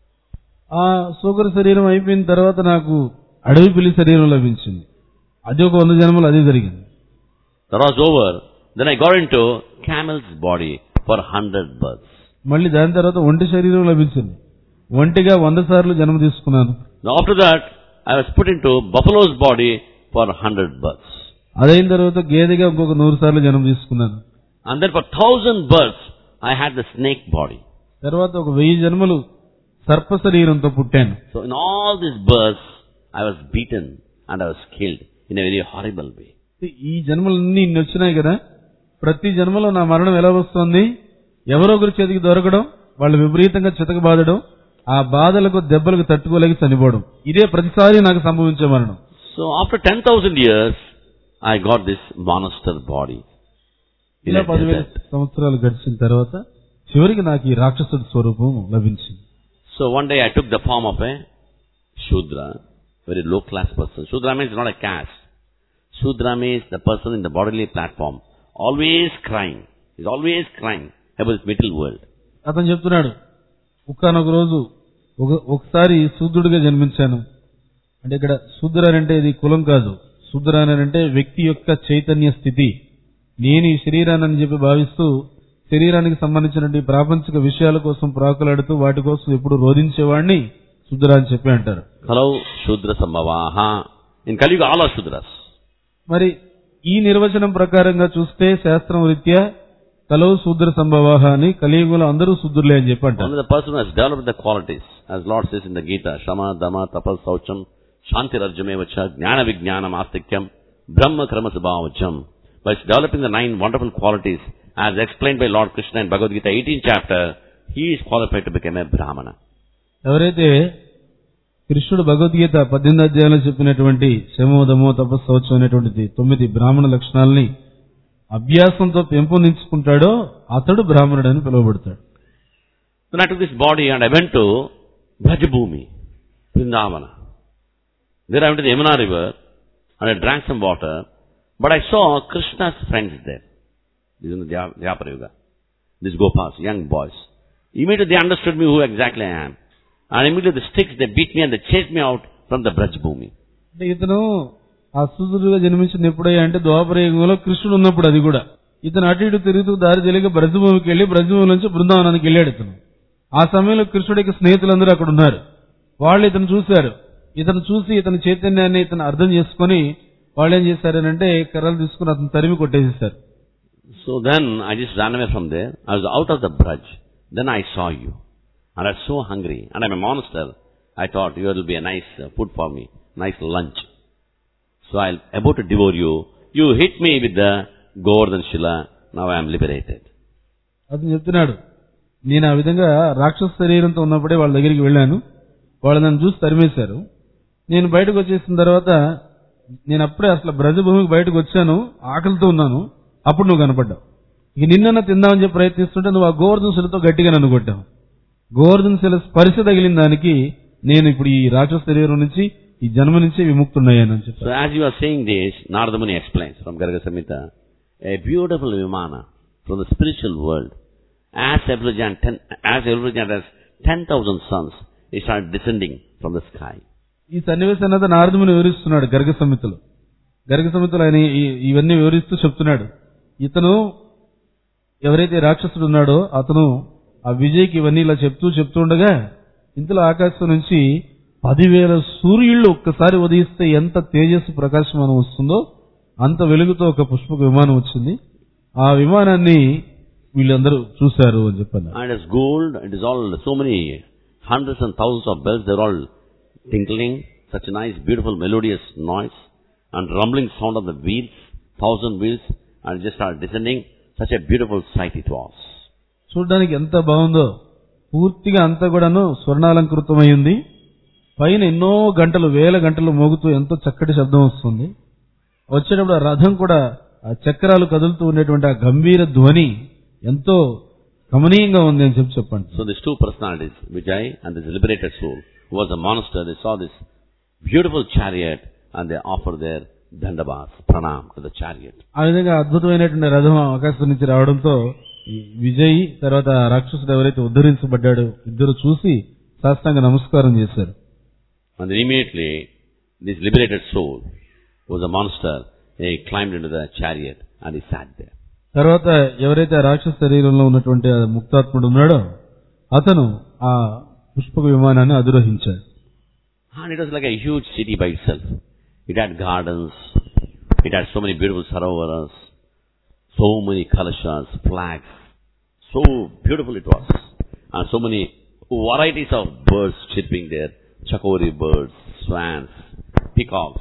ఆ సూకర శరీరం అయిపోయిన తర్వాత నాకు అడవి పిల్లి శరీరం లభించింది అది ఒక వంద జన్మలు అదే జరిగింది That was over. Then I got into camel's body for a hundred births. మళ్ళీ దాని తర్వాత ఒంటి శరీరం లభించింది ఒంటిగా వంద సార్లు జన్మ తీసుకున్నాను Now after that, I was put into buffalo's body for a hundred births. అదైన తర్వాత గేదెగా ఇంకొక నూరు సార్లు జన్మ తీసుకున్నాను And then for thousand births, I had the snake body. తర్వాత ఒక వెయ్యి జన్మలు సర్ప శరీరంతో పుట్టాను So in all these births, I was beaten and I was killed in a very horrible way. ఈ జన్మలన్నీ ఇన్ని వచ్చినాయి కదా ప్రతి జన్మలో నా మరణం ఎలా వస్తుంది ఎవరో ఒకరి చేతికి దొరకడం వాళ్ళు విపరీతంగా చితకబాదడం ఆ బాధలకు దెబ్బలకు తట్టుకోలేక చనిపోవడం ఇదే ప్రతిసారి నాకు సంభవించే మరణం So after 10,000 years, I got this monster body. In ఇలా a పదివేల desert. సంవత్సరాలు గడిచిన తర్వాత చివరికి నాకు ఈ రాక్షసుడి స్వరూపం లభించింది So one day I took the form of a Shudra, very low class person. Shudra means not a caste. Shudra means the person in the bodily platform, always crying. He's always crying about this material world. అతను చెప్తున్నాడు ఒక్కనొక రోజు ఒక ఒకసారి శూద్రుడిగా జన్మించాను అంటే ఇక్కడ శూద్ర అని అంటే ఇది కులం కాదు శూద్ర అని అంటే వ్యక్తి యొక్క చైతన్య స్థితి నేను ఈ శరీరాన్ని అని చెప్పి భావిస్తూ శరీరానికి సంబంధించినటువంటి ప్రాపంచిక విషయాల కోసం ప్రాకులాడుతూ వాటి కోసం ఎప్పుడు రోధించేవాడిని శూద్ర అని చెప్పి అంటారు Hello, Shudra Sambhavaha. In Kali Yuga, all are Shudras. మరి ఈ నిర్వచనం ప్రకారంగా చూస్తే శాస్త్రం రీత్యా కలవు శూద్ర సంభవ అని కలియుగంలో అందరూ శూద్రులే అని చెప్పి అంటారు Only the person who has developed the qualities, as Lord says in the Gita, Shama, Dama, Tapas, Saucham, Shanti Rajyamevacha, Jnana Vijnanam Astikyam, Brahma Krama Sabhavacham. By developing the nine wonderful qualities, as explained by Lord Krishna in Bhagavad Gita 18th chapter, he is qualified to become a Brahmana. ఎవరైతే కృష్ణుడు భగవద్గీత పద్దెనిమిది అధ్యాయంలో చెప్పినటువంటి శమోదమో తపస్సవచ్చం అనేటువంటిది తొమ్మిది బ్రాహ్మణ లక్షణాలని అభ్యాసంతో పెంపొందించుకుంటాడో అతడు బ్రాహ్మణుడు అని పిలువబడతాడు Then I took this body and I went to Brajabhumi, Vrindavana. There I went to the Yamuna river and I drank some water, but I saw Krishna's friends there. This is in the Dya- Dwapara Yuga. These Gopas, young boys. Immediately they understood me who exactly I am. And immediately the sticks, they beat me and they chased me out from the Brajabhumi. అంటే ఇతను అసుదుడుగా జన్మించింది ఎప్పుడయ్యా అంటే ద్వాపర యుగంలో కృష్ణుడు ఉన్నప్పుడు అది కూడా ఇతను అటు ఇటు తిరుగుతూ దారి తెలియక బ్రజభూమికి వెళ్లి బ్రజభూమి నుంచి బృందావనానికి వెళ్ళాడు ఇతను ఆ సమయంలో కృష్ణుడికి స్నేహితులందరూ అక్కడ ఉన్నారు వాళ్ళు ఇతను చూశారు ఇతను చూసి ఇతని చైతన్యాన్ని ఇతను అర్థం చేసుకొని వాళ్ళు ఏం చేశారనంటే కర్రలు తీసుకుని అతను తరిమి కొట్టేసేశారు So then I just ran away from there. I was out of the brudge. Then I saw you. And I was so hungry. And I'm a monster. I thought you will be a nice uh, food for me. Nice lunch. So I'll about to devour you. You hit me with the Govardhan Shila. Now I am liberated. అతను చెప్తున్నాడు నేను ఆ విధంగా రాక్షస శరీరంతో ఉన్నప్పుడే వాళ్ళ దగ్గరికి వెళ్ళాను వాళ్ళు నన్ను చూసి తరిమేశారు నేను బయటకు వచ్చేసిన తర్వాత నేను అప్పుడే అసలు బ్రజభూమికి బయటకు వచ్చాను ఆకలితో ఉన్నాను అప్పుడు నువ్వు కనపడ్డావు ఇక నిన్న తిందామని చెప్పి ప్రయత్నిస్తుంటే నువ్వు ఆ గోవర్ధన శిలతో గట్టిగా నన్ను కొట్టావు గోవర్ధన శిల స్పర్శ తగిలిన దానికి నేను ఇప్పుడు ఈ రాక్షస శరీరం నుంచి ఈ జన్మ నుంచి విముక్తున్నాయని So చెప్పాను as you are saying this, Narada Muni explains from Garga Samhita, a beautiful Vimana from the spiritual world, as effulgent, ten, as effulgent as 10,000 suns, it started descending from the sky. ఈ సన్నివేశాన్ని అంతా నారదుముని వివరిస్తున్నాడు గర్గ సమితిలో గర్గ సమితిలో ఆయన ఈ- ఇవన్నీ వివరిస్తూ చెప్తున్నాడు ఇతను ఎవరైతే రాక్షసుడు ఉన్నాడో అతను ఆ విజయ్కి ఇవన్నీ ఇలా చెప్తూ చెప్తూ ఉండగా ఇంతలో ఆకాశం నుంచి పదివేల సూర్యుళ్ళు ఒక్కసారి ఉదయిస్తే ఎంత తేజస్సు ప్రకాశమానం వస్తుందో అంత వెలుగుతో ఒక పుష్పక విమానం వచ్చింది ఆ విమానాన్ని వీళ్ళందరూ చూశారు అని చెప్పాను And it's gold, it is all, so many hundreds and thousands of bells, they're all tinkling, such a nice, beautiful, melodious noise, and rumbling sound of the wheels, thousand wheels, and just started descending. Such a beautiful sight it was. చూడడానికి ఎంత బాగుందో పూర్తిగా అంతా కూడాను స్వర్ణాలంకృతమై ఉంది పైన ఎన్నో గంటలు వేల గంటలు మోగుతూ ఎంతో చక్కటి శబ్దం వస్తుంది వచ్చేటప్పుడు ఆ రథం కూడా ఆ చక్రాలు కదులుతూ ఉండేటువంటి ఆ గంభీర ధ్వని ఎంతో కమనీయంగా ఉంది అని చెప్పి చెప్పండి So these two personalities, Vijay and this liberated soul, who was a monster, they saw this beautiful chariot and they offered their dandabas, pranam to the chariot. ఆ విధంగా అద్భుతమైనటువంటి రథం ఆకాశం నుంచి రావడంతో ఈ విజయ్ తర్వాత ఆ రాక్షసుడు ఎవరైతే ఉద్ధరించబడ్డాడో ఇద్దరు చూసి శాస్త్రంగా నమస్కారం చేశారు And then immediately, this liberated soul, who was a monster, he climbed into the chariot and he sat there. తర్వాత ఎవరైతే ఆ రాక్షస శరీరంలో ఉన్నటువంటి ఆ ముక్తాత్ముడు ఉన్నాడో అతను ఆ పుష్పక విమానాన్ని అధిరోహించాడు And it was like a huge city by itself. It had gardens, it had so many beautiful sarovaras, so many kalashas, flags. So beautiful it was. And so many varieties of birds chirping there. Chakori birds, swans, peacocks.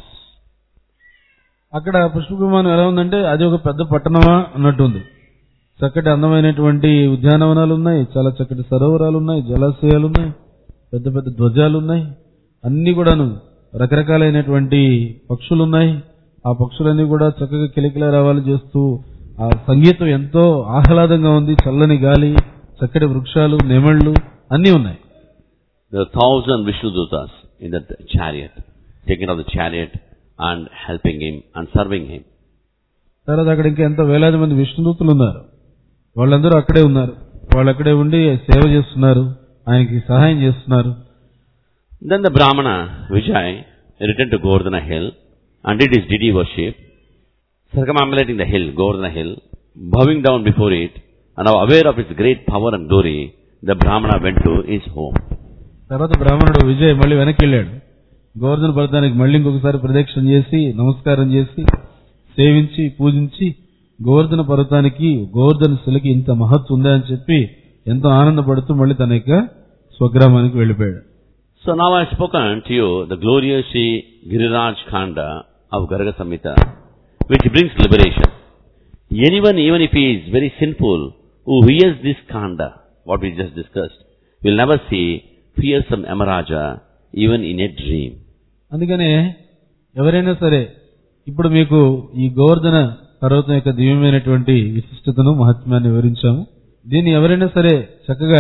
అక్కడ పుష్పక విమానం ఎలా ఉందంటే అది ఒక పెద్ద పట్టణమా అన్నట్టుంది చక్కటి అందమైనటువంటి ఉద్యానవనాలు ఉన్నాయి చాలా చక్కటి సరోవరాలు ఉన్నాయి జలాశయాలు ఉన్నాయి పెద్ద పెద్ద ధ్వజాలు ఉన్నాయి అన్ని కూడాను రకరకాలైనటువంటి పక్షులు ఉన్నాయి ఆ పక్షులన్నీ కూడా చక్కగా కిలకిల రావాలు చేస్తూ ఆ సంగీతం ఎంతో ఆహ్లాదంగా ఉంది చల్లని గాలి చక్కటి వృక్షాలు నెమళ్ళు అన్నీ ఉన్నాయి There were thousand Vishnudutas in that chariot, taking out the chariot and helping him and serving him. తర్వాత అక్కడ ఇంకా ఎంతో వేలాది మంది విష్ణుదూతులు ఉన్నారు వాళ్ళందరూ అక్కడే ఉన్నారు వాళ్ళు అక్కడే ఉండి సేవ చేస్తున్నారు ఆయనకి సహాయం చేస్తున్నారు Then the Brahmana, Vijay, returned to Govardhana hill and did his deity worship, circumambulating the hill, Govardhana hill, bowing down before it, and now aware of its great power and glory, the Brahmana went to his home. తర్వాత బ్రాహ్మణుడు విజయ్ మళ్ళీ వెనక్కి వెళ్ళాడు గోవర్ధన పర్వతానికి మళ్ళీ ఇంకొకసారి ప్రదక్షిణ చేసి నమస్కారం చేసి సేవించి పూజించి గోవర్ధన పర్వతానికి గోవర్ధన శిలకి ఇంత మహత్తు ఉందా అని చెప్పి ఎంతో ఆనందపడుతూ మళ్ళీ తన యొక్క స్వగ్రామానికి వెళ్ళిపోయాడు So now I have spoken to you the glorious Sri Giriraj Khanda of Garga Samhita, which brings liberation. Anyone, even if he is very sinful, who hears this Khanda, what we just discussed, will never see fearsome Amaraja even in a dream. అందుకనే ఎవరైనా సరే ఇప్పుడు మీకు ఈ గోవర్ధన పర్వతం యొక్క దివ్యమైనటువంటి విశిష్టతను మహత్యాన్ని వివరించాము దీన్ని ఎవరైనా సరే చక్కగా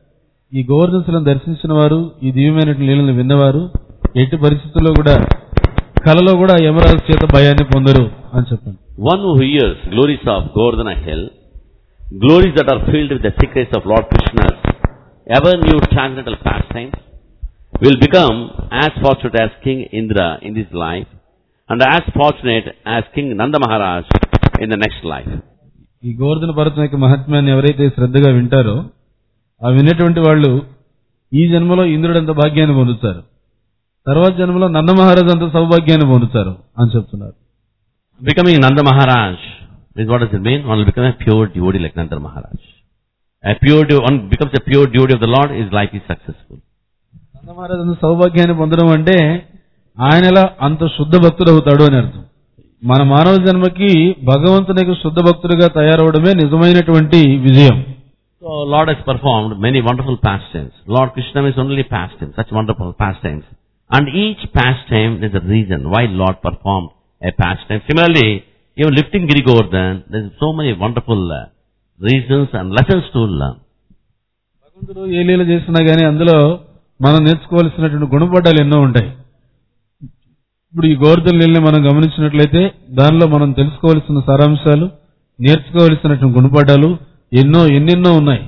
ఈ గోవర్ధన శిలను దర్శించిన వారు ఈ దివ్యమైనటువంటి లీలను విన్నవారు ఎట్టి పరిస్థితుల్లో కూడా కలలో కూడా యమరాజు చేత భయాన్ని పొందరు అని చెప్పండి One who hears glories of Govardhana hill, glories that are filled with the secrets of Lord Krishna's ever new transcendental pastimes, will become as fortunate as King Indra in this life, and as fortunate as King Nanda Maharaj in the next life. ఈ గోవర్ధన పర్వతం యొక్క మహత్యాన్ని ఎవరైతే శ్రద్ధగా వింటారో ఆ వినేటువంటి వాళ్ళు ఈ జన్మలో ఇంద్రుడంత భాగ్యాన్ని పొందుతారు తర్వాత జన్మలో నంద మహారాజు అంత సౌభాగ్యాన్ని పొందుతారు అని చెప్తున్నారు Becoming Nanda Maharaj is what does it mean? One will become a pure devotee like Nanda Maharaj. A pure de- one becomes a pure devotee of the Lord, his life is successful. నంద మహారాజు అంత సౌభాగ్యాన్ని పొందడం అంటే ఆయన ఎలా అంత శుద్ధ భక్తుడు అవుతాడు అని అర్థం మన మానవ జన్మకి భగవంతునికి శుద్ధ భక్తుడిగా తయారవడమే నిజమైనటువంటి విజయం So Lord has performed many wonderful pastimes. Lord Krishna is only pastime, such wonderful pastimes. And each pastime is a reason why Lord performed a pastime. Similarly, even lifting Giri Govardhan, there is so many wonderful uh, reasons and lessons to learn. భగవంతుడు ఏ లీల చేసినా గానీ అందులో మనం నేర్చుకోవాల్సినటువంటి గుణపడ్డాలు ఎన్నో ఉంటాయి ఇప్పుడు ఈ గోవర్ధన లీలని మనం గమనించినట్లయితే దానిలో మనం తెలుసుకోవాల్సిన సారాంశాలు నేర్చుకోవాల్సినటువంటి గుణపడ్డాలు ఎన్నో ఎన్నెన్నో ఉన్నాయి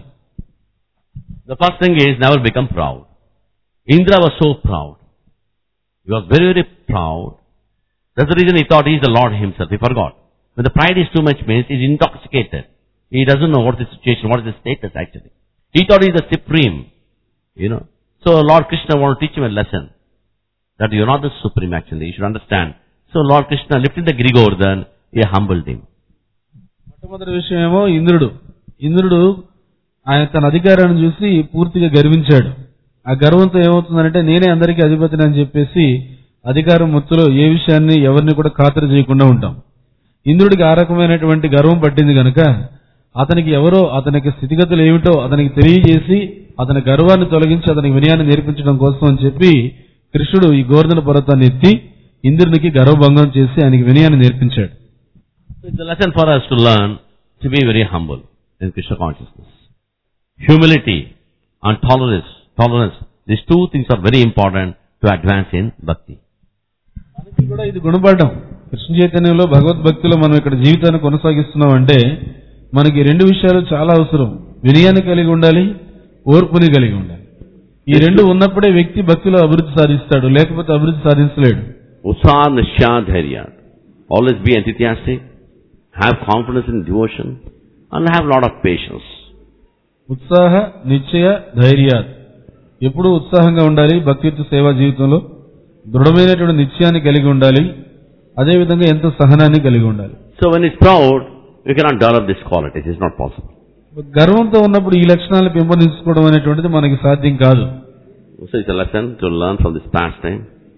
The first thing is never become proud. Indra was so proud. He was very, very proud. That's the reason he thought he is the Lord himself. He forgot. When the pride is too much means he's intoxicated. He doesn't know what is the situation, what is the status actually. He thought he is the supreme. You know. So Lord Krishna wanted to teach him a lesson. That you are not the supreme actually. You should understand. So Lord Krishna lifted the Giri Govardhan, he humbled him. మొట్టమొదటి విషయం ఏమో ఇంద్రుడు ఇంద్రుడు ఆయన తన అధికారాన్ని చూసి పూర్తిగా గర్వించాడు ఆ గర్వంతో ఏమవుతుందంటే నేనే అందరికీ అధిపతిని అని చెప్పేసి అధికారం మొత్తులో ఏ విషయాన్ని ఎవరిని కూడా ఖాతరు చేయకుండా ఉంటాం ఇంద్రుడికి ఆ రకమైనటువంటి గర్వం పట్టింది గనక అతనికి ఎవరో అతనికి స్థితిగతులు ఏమిటో అతనికి తెలియజేసి అతని గర్వాన్ని తొలగించి అతనికి వినయాన్ని నేర్పించడం కోసం అని చెప్పి కృష్ణుడు ఈ గోవర్ధన పర్వతాన్ని ఎత్తి ఇంద్రునికి గర్వభంగం చేసి ఆయనకి వినయాన్ని నేర్పించాడు So it's a lesson for us to learn to be very humble in Krishna consciousness. Humility and tolerance, tolerance, these two things are very important to advance in bhakti. మనకి కూడా ఇది గుణపడడం కృష్ణ చైతన్యంలో భగవద్భక్తిలో మనం ఇక్కడ జీవితాన్ని కొనసాగిస్తున్నాం అంటే మనకి రెండు విషయాలు చాలా అవసరం వినయాన్ని కలిగి ఉండాలి ఓర్పుని కలిగి ఉండాలి ఈ రెండు ఉన్నప్పుడే వ్యక్తి భక్తిలో అభివృద్ధి సాధిస్తాడు లేకపోతే అభివృద్ధి సాధించలేడు Utsah Nishya Dharya. Always be enthusiastic, have confidence in devotion, and have lot of patience. ఉత్సాహ నిశ్చయ ధైర్యాత్ ఎప్పుడూ ఉత్సాహంగా ఉండాలి భక్తియుక్త సేవా జీవితంలో దృఢమైనటువంటి నిశ్చయాన్ని కలిగి ఉండాలి అదేవిధంగా ఎంతో సహనాన్ని కలిగి ఉండాలి So when he's proud, you cannot develop these qualities. It's not possible. గర్వంతో ఉన్నప్పుడు ఈ లక్షణాలను పెంపొందించుకోవడం అనేటువంటిది మనకి సాధ్యం కాదు So it's a lesson to learn from this pastime.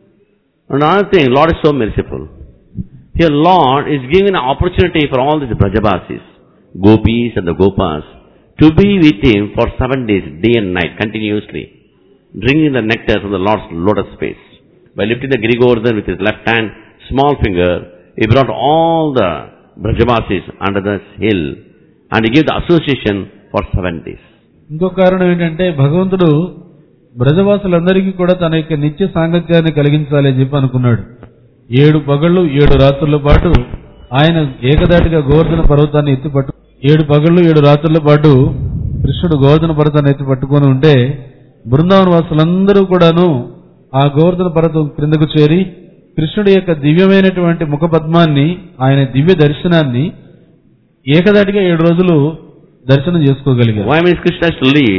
And another thing, Lord is so merciful. Here Lord is giving an opportunity for all these Brajabasis, Gopis and the Gopas, to be with Him for seven days, day and night, continuously, drinking the nectar from the Lord's lotus face. By lifting the Girigordhan with his left hand, small finger, he brought all the Brajabasis under this hill and he gave the association for seven days. ఇంకో కారణం ఏంటంటే భగవంతుడు బ్రజవాసులందరికీ కూడా తన యొక్క నిత్య సాంగత్యాన్ని కలిగించాలి అని చెప్పి అనుకున్నాడు ఏడు పగళ్ళు ఏడు రాత్రుల పాటు ఆయన ఏకదాటిగా గోవర్ధన పర్వతాన్ని ఎత్తి పట్టు ఏడు పగళ్ళు ఏడు రాత్రుల పాటు కృష్ణుడు గోవర్ధన పర్వతాన్ని ఎత్తి పట్టుకొని ఉంటే బృందావన వాసులందరూ కూడాను ఆ గోవర్ధన పర్వతం క్రిందకు చేరి కృష్ణుడి యొక్క దివ్యమైనటువంటి ముఖ పద్మాన్ని ఆయన దివ్య దర్శనాన్ని ఏకదాటిగా ఏడు రోజులు దర్శనం చేసుకోగలిగారు Why means Krishna has to leave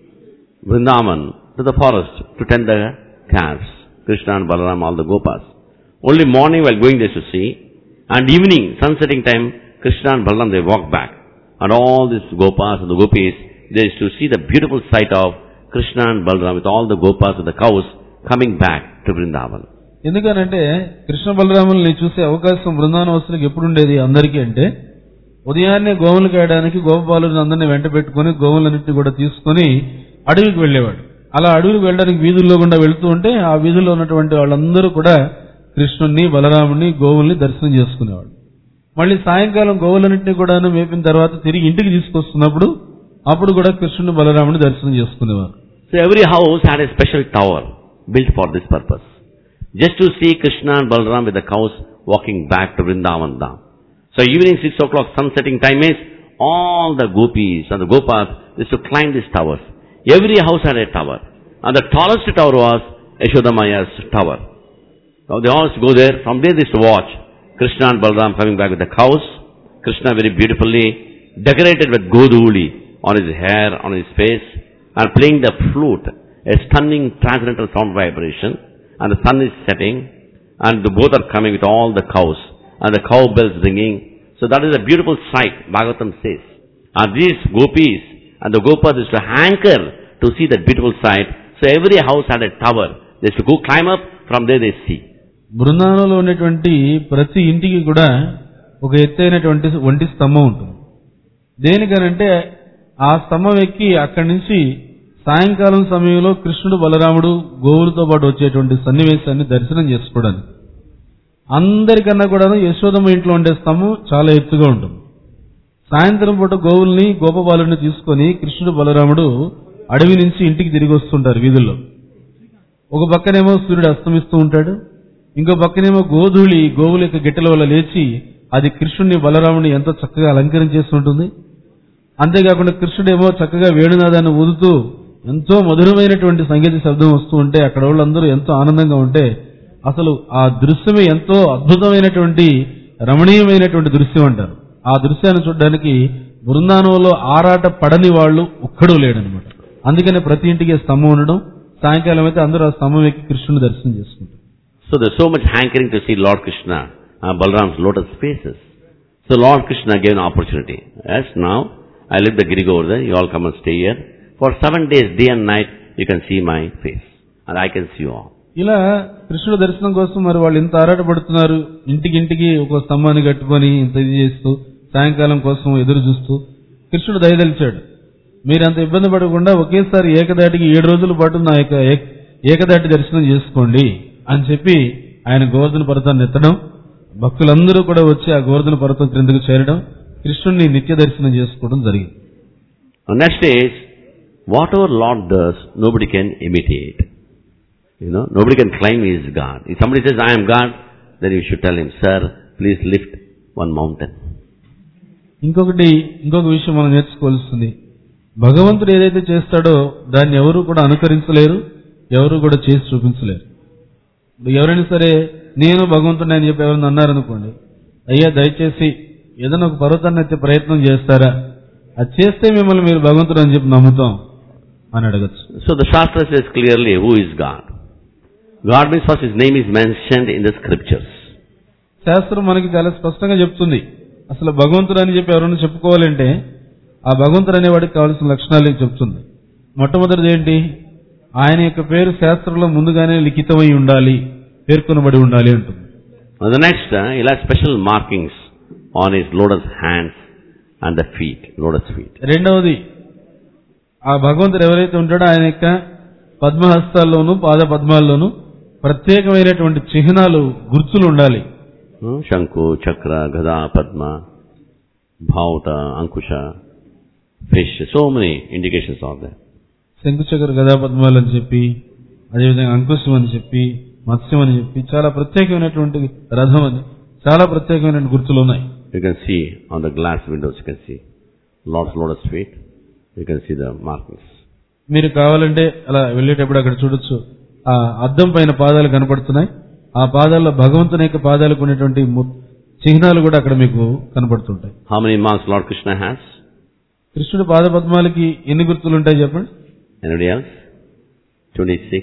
Vrindavan to the forest to tend the calves. Krishna and Balaram, all the Gopas. Only morning while going they should see, and evening, sunsetting time, Krishna and Balaram they walk back. And all these Gopas and the Gopis, they used to see the beautiful sight of Krishna and Balaram with all the Gopas and the cows coming back to Vrindavan. ఎందుకనంటే కృష్ణ బలరాముల్ని చూసే అవకాశం బృందావన వస్తువులకు ఎప్పుడు ఉండేది అందరికీ అంటే ఉదయాన్నే గోవులు కాయడానికి గోపాలను అందరినీ వెంట పెట్టుకుని గోవులన్నింటినీ కూడా తీసుకొని అడవికి వెళ్ళేవాడు అలా అడవికి వెళ్ళడానికి వీధుల్లో గుండా వెళుతూ ఉంటే ఆ వీధుల్లో ఉన్నటువంటి వాళ్ళందరూ కూడా కృష్ణుణ్ణి బలరాముని గోవుల్ని దర్శనం చేసుకునేవాడు మళ్ళీ సాయంకాలం గోవులన్నింటినీ కూడాను మేపిన తర్వాత తిరిగి ఇంటికి తీసుకొస్తున్నప్పుడు అప్పుడు కూడా కృష్ణుని బలరాముని దర్శనం చేసుకునేవారు So every house had a special tower built for this purpose. Just to see Krishna and Balaram with the cows walking back to Vrindavan Dham. So evening 6 o'clock sunsetting time is all the gopis and the gopas used to climb these towers. Every house had a tower. And the tallest tower was Yashodamaya's tower. Now they all used to go there. From there they used to watch Krishna and Balaram coming back with the cows. Krishna very beautifully decorated with goduli on his hair, on his face, and playing the flute, a stunning transcendental sound vibration, and the sun is setting, and the both are coming with all the cows, and the cow bells ringing. So that is a beautiful sight, Bhagavatam says. And these gopis and the gopas used to hanker to see that beautiful sight. So every house had a tower. They used to go climb up, from there they see. బృందావనంలో ఉన్నటువంటి ప్రతి ఇంటికి కూడా ఒక ఎత్తైనటువంటి ఒంటి స్తంభం ఉంటుంది దేనికనంటే ఆ స్తంభం ఎక్కి అక్కడి నుంచి సాయంకాలం సమయంలో కృష్ణుడు బలరాముడు గోవులతో పాటు వచ్చేటువంటి సన్నివేశాన్ని దర్శనం చేసుకోవడానికి అందరికన్నా కూడా యశోదమ్మ ఇంట్లో ఉండే స్తంభం చాలా ఎత్తుగా ఉంటుంది సాయంత్రం పూట గోవుల్ని గోపబాలుని తీసుకొని కృష్ణుడు బలరాముడు అడవి నుంచి ఇంటికి తిరిగి వస్తుంటారు వీధుల్లో ఒక పక్కనేమో సూర్యుడు అస్తమిస్తూ ఉంటాడు ఇంకో పక్కనేమో గోధూళి గోవుల యొక్క గిట్టెల వల్ల లేచి అది కృష్ణుడిని బలరాముని ఎంతో చక్కగా అలంకరించేస్తుంటుంది అంతేకాకుండా కృష్ణుడేమో చక్కగా వేణునాదాన్ని ఊదుతూ ఎంతో మధురమైనటువంటి సంగీత శబ్దం వస్తూ ఉంటే అక్కడ వాళ్ళందరూ ఎంతో ఆనందంగా ఉంటే అసలు ఆ దృశ్యమే ఎంతో అద్భుతమైనటువంటి రమణీయమైనటువంటి దృశ్యం అంటారు ఆ దృశ్యాన్ని చూడడానికి బృందావనంలో ఆరాట పడని వాళ్ళు ఒక్కడూ లేడనమాట అందుకనే ప్రతి ఇంటికి స్తంభం ఉండడం సాయంకాలం అయితే అందరూ ఆ స్తంభం ఎక్కి కృష్ణుని దర్శనం చేసుకుంటారు So there's so much hankering to see Lord Krishna, uh, Balram's lotus faces. So Lord Krishna gave an opportunity. Yes, now I leave the Giri Govardhan, you all come and stay here. For seven days, day and night, you can see my face. And I can see you all. ఇలా కృష్ణుడు దర్శనం కోసం మరి వాళ్ళు ఇంత ఆరాటపడుతున్నారు ఇంటికి ఇంటికి ఒక స్తంభాన్ని కట్టుకొని ఇంత ఇది చేస్తూ సాయంకాలం కోసం ఎదురు చూస్తూ కృష్ణుడు దయదలిచాడు మీరు అంత ఇబ్బంది పడకుండా ఒకేసారి ఏకదాటికి ఏడు రోజుల పాటు నా యొక్క ఏక- ఏకదాటి దర్శనం చేసుకోండి అని చెప్పి ఆయన గోవర్ధన పర్వతాన్ని ఎత్తడం భక్తులందరూ కూడా వచ్చి ఆ గోవర్ధన పర్వతం క్రిందకు చేరడం కృష్ణుడిని నిత్య దర్శనం చేసుకోవడం జరిగింది And next is, whatever Lord does, nobody can imitate. You know, nobody can claim he is God. If somebody says, I am God, then you should tell him, Sir, please lift one mountain. ఇంకొకటి ఇంకొక విషయం మనం నేర్చుకోవాల్సింది భగవంతుడు ఏదైతే చేస్తాడో దాన్ని ఎవరు కూడా అనుకరించలేరు ఎవరు కూడా చేసి చూపించలేరు ఇప్పుడు ఎవరైనా సరే నేను భగవంతుడిని అని చెప్పి ఎవరైనా అన్నారనుకోండి అయ్యా దయచేసి ఏదైనా ఒక పర్వతాన్ని ఎత్తే ప్రయత్నం చేస్తారా అది చేస్తే మిమ్మల్ని మీరు భగవంతుడు అని చెప్పి నమ్ముతాం అని అడగచ్చు So the Shastra says clearly who is God. God means first his name is mentioned in the scriptures. శాస్త్రం మనకి చాలా స్పష్టంగా చెప్తుంది అసలు భగవంతుడు అని చెప్పి ఎవరైనా చెప్పుకోవాలంటే ఆ భగవంతుడు అనేవాడికి కావాల్సిన లక్షణాలు చెప్తుంది మొట్టమొదటిది ఏంటి ఆయన యొక్క పేరు శాస్త్రంలో ముందుగానే లిఖితమై ఉండాలి పేర్కొనబడి ఉండాలి అంటుంది And the next, uh, he'll have special markings on his lotus hands and the feet, lotus feet. రెండవది ఆ భగవంతుడు ఎవరైతే ఉంటాడో ఆయన యొక్క పద్మహస్తాల్లోనూ పాద పద్మాల్లోనూ ప్రత్యేకమైనటువంటి చిహ్నాలు గుర్తులు ఉండాలి Hmm? Shanku, Chakra, Gada, Padma, Bhauta, Ankusha, fish, so many indications are there. శంకుచక్ర గదా పద్మాలు అని చెప్పి అదేవిధంగా అంకుశం అని చెప్పి మత్స్యం అని చెప్పి చాలా ప్రత్యేకమైనటువంటి రథం అని చాలా ప్రత్యేకమైన గుర్తులు ఉన్నాయి You can see on the glass windows, you can see Lord's lotus feet. You can see the markings. మీరు కావాలంటే అలా వెళ్ళేటప్పుడు అక్కడ చూడొచ్చు ఆ అద్దం పైన పాదాలు కనపడుతున్నాయి ఆ పాదాల్లో భగవంతుని యొక్క పాదాలకు ఉన్నటువంటి ము- చిహ్నాలు కూడా అక్కడ మీకు కనపడుతుంటాయి How many marks Lord Krishna has? కృష్ణుడి పాద పద్మాలకి ఎన్ని గుర్తులు ఉంటాయి చెప్పండి Anybody else? 26.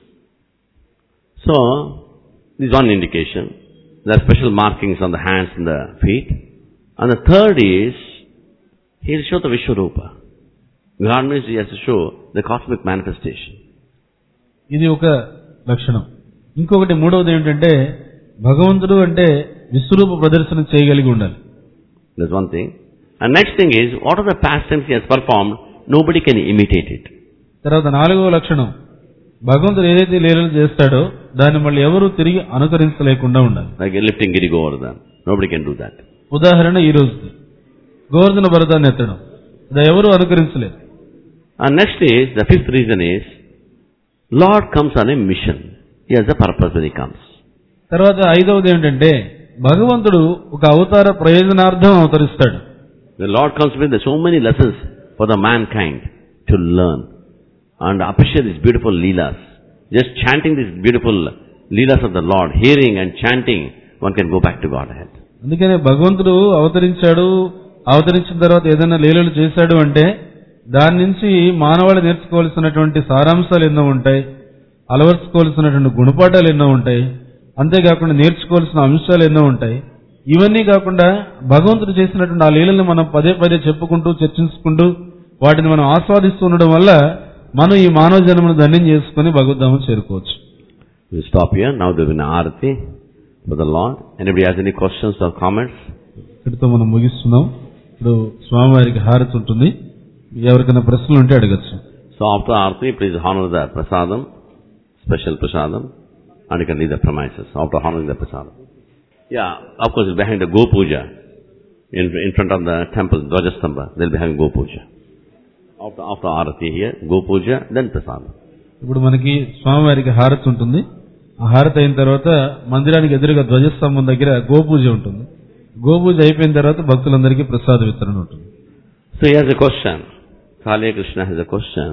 So, this is one indication. There are special markings on the hands and the feet. And the third is, he will show the Vishwarupa. God means he has to show the cosmic manifestation. ఇది ఒక లక్షణం ఇంకొకటి మూడవది ఏంటంటే భగవంతుడు అంటే విశ్వరూప ప్రదర్శన చేయగలిగి ఉండాలి That's one thing. And next thing is, what are the pastimes he has performed? Nobody can imitate it. తర్వాత నాలుగవ లక్షణం భగవంతుడు ఏదైతే లీలలు చేస్తాడో దాన్ని మళ్ళీ ఎవరు తిరిగి అనుకరించలేకుండా ఉండాలి Like lifting Giri Govardhan. Nobody can do that. ఉదాహరణ ఈ రోజుది గోవర్ధన భరతాన్ని ఎత్తడం అది ఎవరు అనుకరించలేదు And next is, the fifth reason is, Lord comes on a mission. He has a purpose when he comes. తర్వాత ఐదవది ఏంటంటే భగవంతుడు ఒక అవతార ప్రయోజనార్థం అవతరిస్తాడు The Lord comes with so many lessons for the mankind to learn and appreciate these beautiful leelas. Just chanting these beautiful leelas of the Lord, hearing and chanting, one can go back to Godhead. అందుకనే భగవంతుడు అవతరించాడు అవతరించిన తర్వాత ఏదైనా లీలలు చేశాడు అంటే దాని నుంచి మానవాళి నేర్చుకోవాల్సినటువంటి సారాంశాలు ఎన్నో ఉంటాయి అలవర్చుకోవాల్సినటువంటి గుణపాఠాలు ఎన్నో ఉంటాయి అంతేకాకుండా నేర్చుకోవాల్సిన అంశాలు ఎన్నో ఉంటాయి ఇవన్నీ కాకుండా భగవంతుడు చేసినటువంటి ఆ లీలల్ని మనం పదే పదే చెప్పుకుంటూ చర్చించుకుంటూ వాటిని మనం ఆస్వాదిస్తూ ఉండడం వల్ల మనం ఈ మానవ జన్మను ధన్యం చేసుకుని భగవద్ధామం చేరుకోవచ్చు We stop here. Now there will be an arati for the Lord. Anybody has any questions or comments? ఇక్కడితో మనం ముగిస్తున్నాం ఇప్పుడు స్వామివారికి హారతి ఉంటుంది ఎవరికైనా ప్రశ్నలు ఉంటే అడగచ్చు So after arati, please honor the prasadam, special prasadam, and you can leave the premises after honoring the prasadam. Yeah, of course, behind the Go Puja, in, in front of the temple, Dvajastamba, they'll be having Go Puja. After, after arati here, Go Puja, then prasadam. ఇప్పుడు మనకి స్వామివారికి హారతి ఉంటుంది ఆ హారతి అయిన తర్వాత మందిరానికి ఎదురుగా ధ్వజస్తంభం దగ్గర గోపూజ ఉంటుంది గోపూజ అయిపోయిన తర్వాత భక్తులందరికీ ప్రసాద వితరణ ఉంటుంది So he has a question. Kaliya Krishna has a question.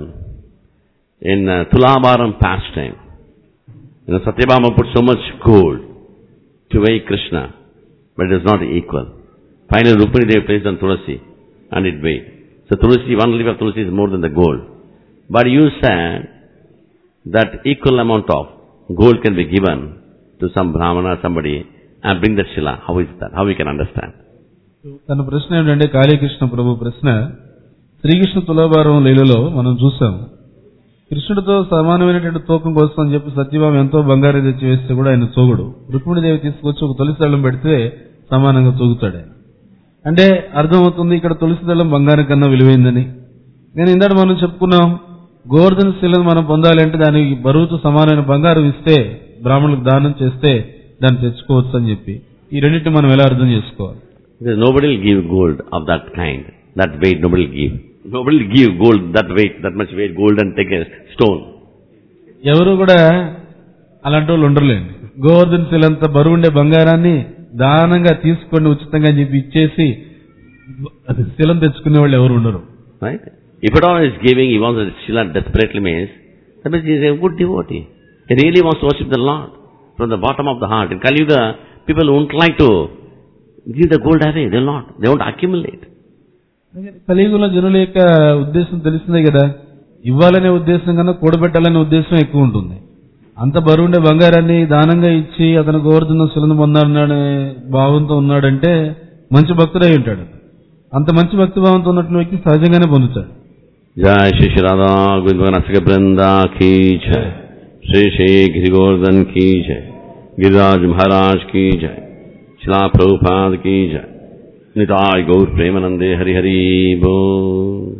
In uh, Tulabaram pastime, you know, Satyabhama put so much gold to weigh Krishna, but it is not equal. Finally, Rukmini Devi placed on Tulasi, and it weighed. So Tulasi, one leaf of Tulasi is more than the gold. But you said that equal amount of gold can be given to some Brahmana, somebody, and bring that Shila. How is that? How we can understand? తన ప్రశ్న ఏమిటంటే కాళీకృష్ణ ప్రభు ప్రశ్న శ్రీకృష్ణ తులాభారం లీలలో మనం చూసాం కృష్ణుడితో సమానమైనటువంటి తూకం కోసం అని చెప్పి సత్యభామ ఎంతో బంగారు తెచ్చి వేస్తే కూడా ఆయన తోగుడు రుక్మిణీదేవి తీసుకొచ్చి ఒక తులసి దళం పెడితే సమానంగా తూగుతాడు ఆయన అంటే అర్థమవుతుంది ఇక్కడ తులసి దళం బంగారం కన్నా విలువైందని నేను ఇందాక మనం చెప్పుకున్నాం గోవర్ధన శిలను మనం పొందాలి అంటే దానికి బరువుతో సమానమైన బంగారం ఇస్తే బ్రాహ్మణులకు దానం చేస్తే దాన్ని తెచ్చుకోవచ్చు అని చెప్పి ఈ రెండింటిని మనం ఎలా అర్థం చేసుకోవాలి Because nobody will give gold of that kind, that weight nobody will give. Nobody will give gold that weight, that much weight gold and take a stone. ఎవరు కూడా అలాంటి వాళ్ళు ఉండరులేండి గోవర్ధన్ శిలంత బరువుండే బంగారాన్ని దానంగా తీసుకొని ఉచితంగా అని చెప్పి ఇచ్చేసి అది శిలం తెచ్చుకునే వాళ్ళు ఎవరు ఉండరు Right? If at all he is giving, he wants a Shila desperately means, that means he is a good devotee. He really wants to worship the Lord from the bottom of the heart. In Kali Yuga, people won't like to give the gold away. They will not. They won't accumulate. కలియుగంలో జనుల యొక్క ఉద్దేశం తెలిసిందే కదా ఇవ్వాలనే ఉద్దేశం కన్నా కూడబెట్టాలనే ఉద్దేశం ఎక్కువ ఉంటుంది అంత బరువుండే బంగారాన్ని దానంగా ఇచ్చి అతను గోవర్ధన శిలను పొందాడనే భావంతో ఉన్నాడంటే మంచి భక్తుడై ఉంటాడు అంత మంచి భక్తి భావంతో ఉన్నటువంటి వ్యక్తి సహజంగానే పొందుతాడు जय श्री श्री राधा गोविंद भगवान वृंदा की जय श्री श्री गिरि गोवर्धन की जय गिरिराज महाराज की जय शिला प्रभुपाद की जय निताय गौर प्रेमानंदे हरि हरि बोल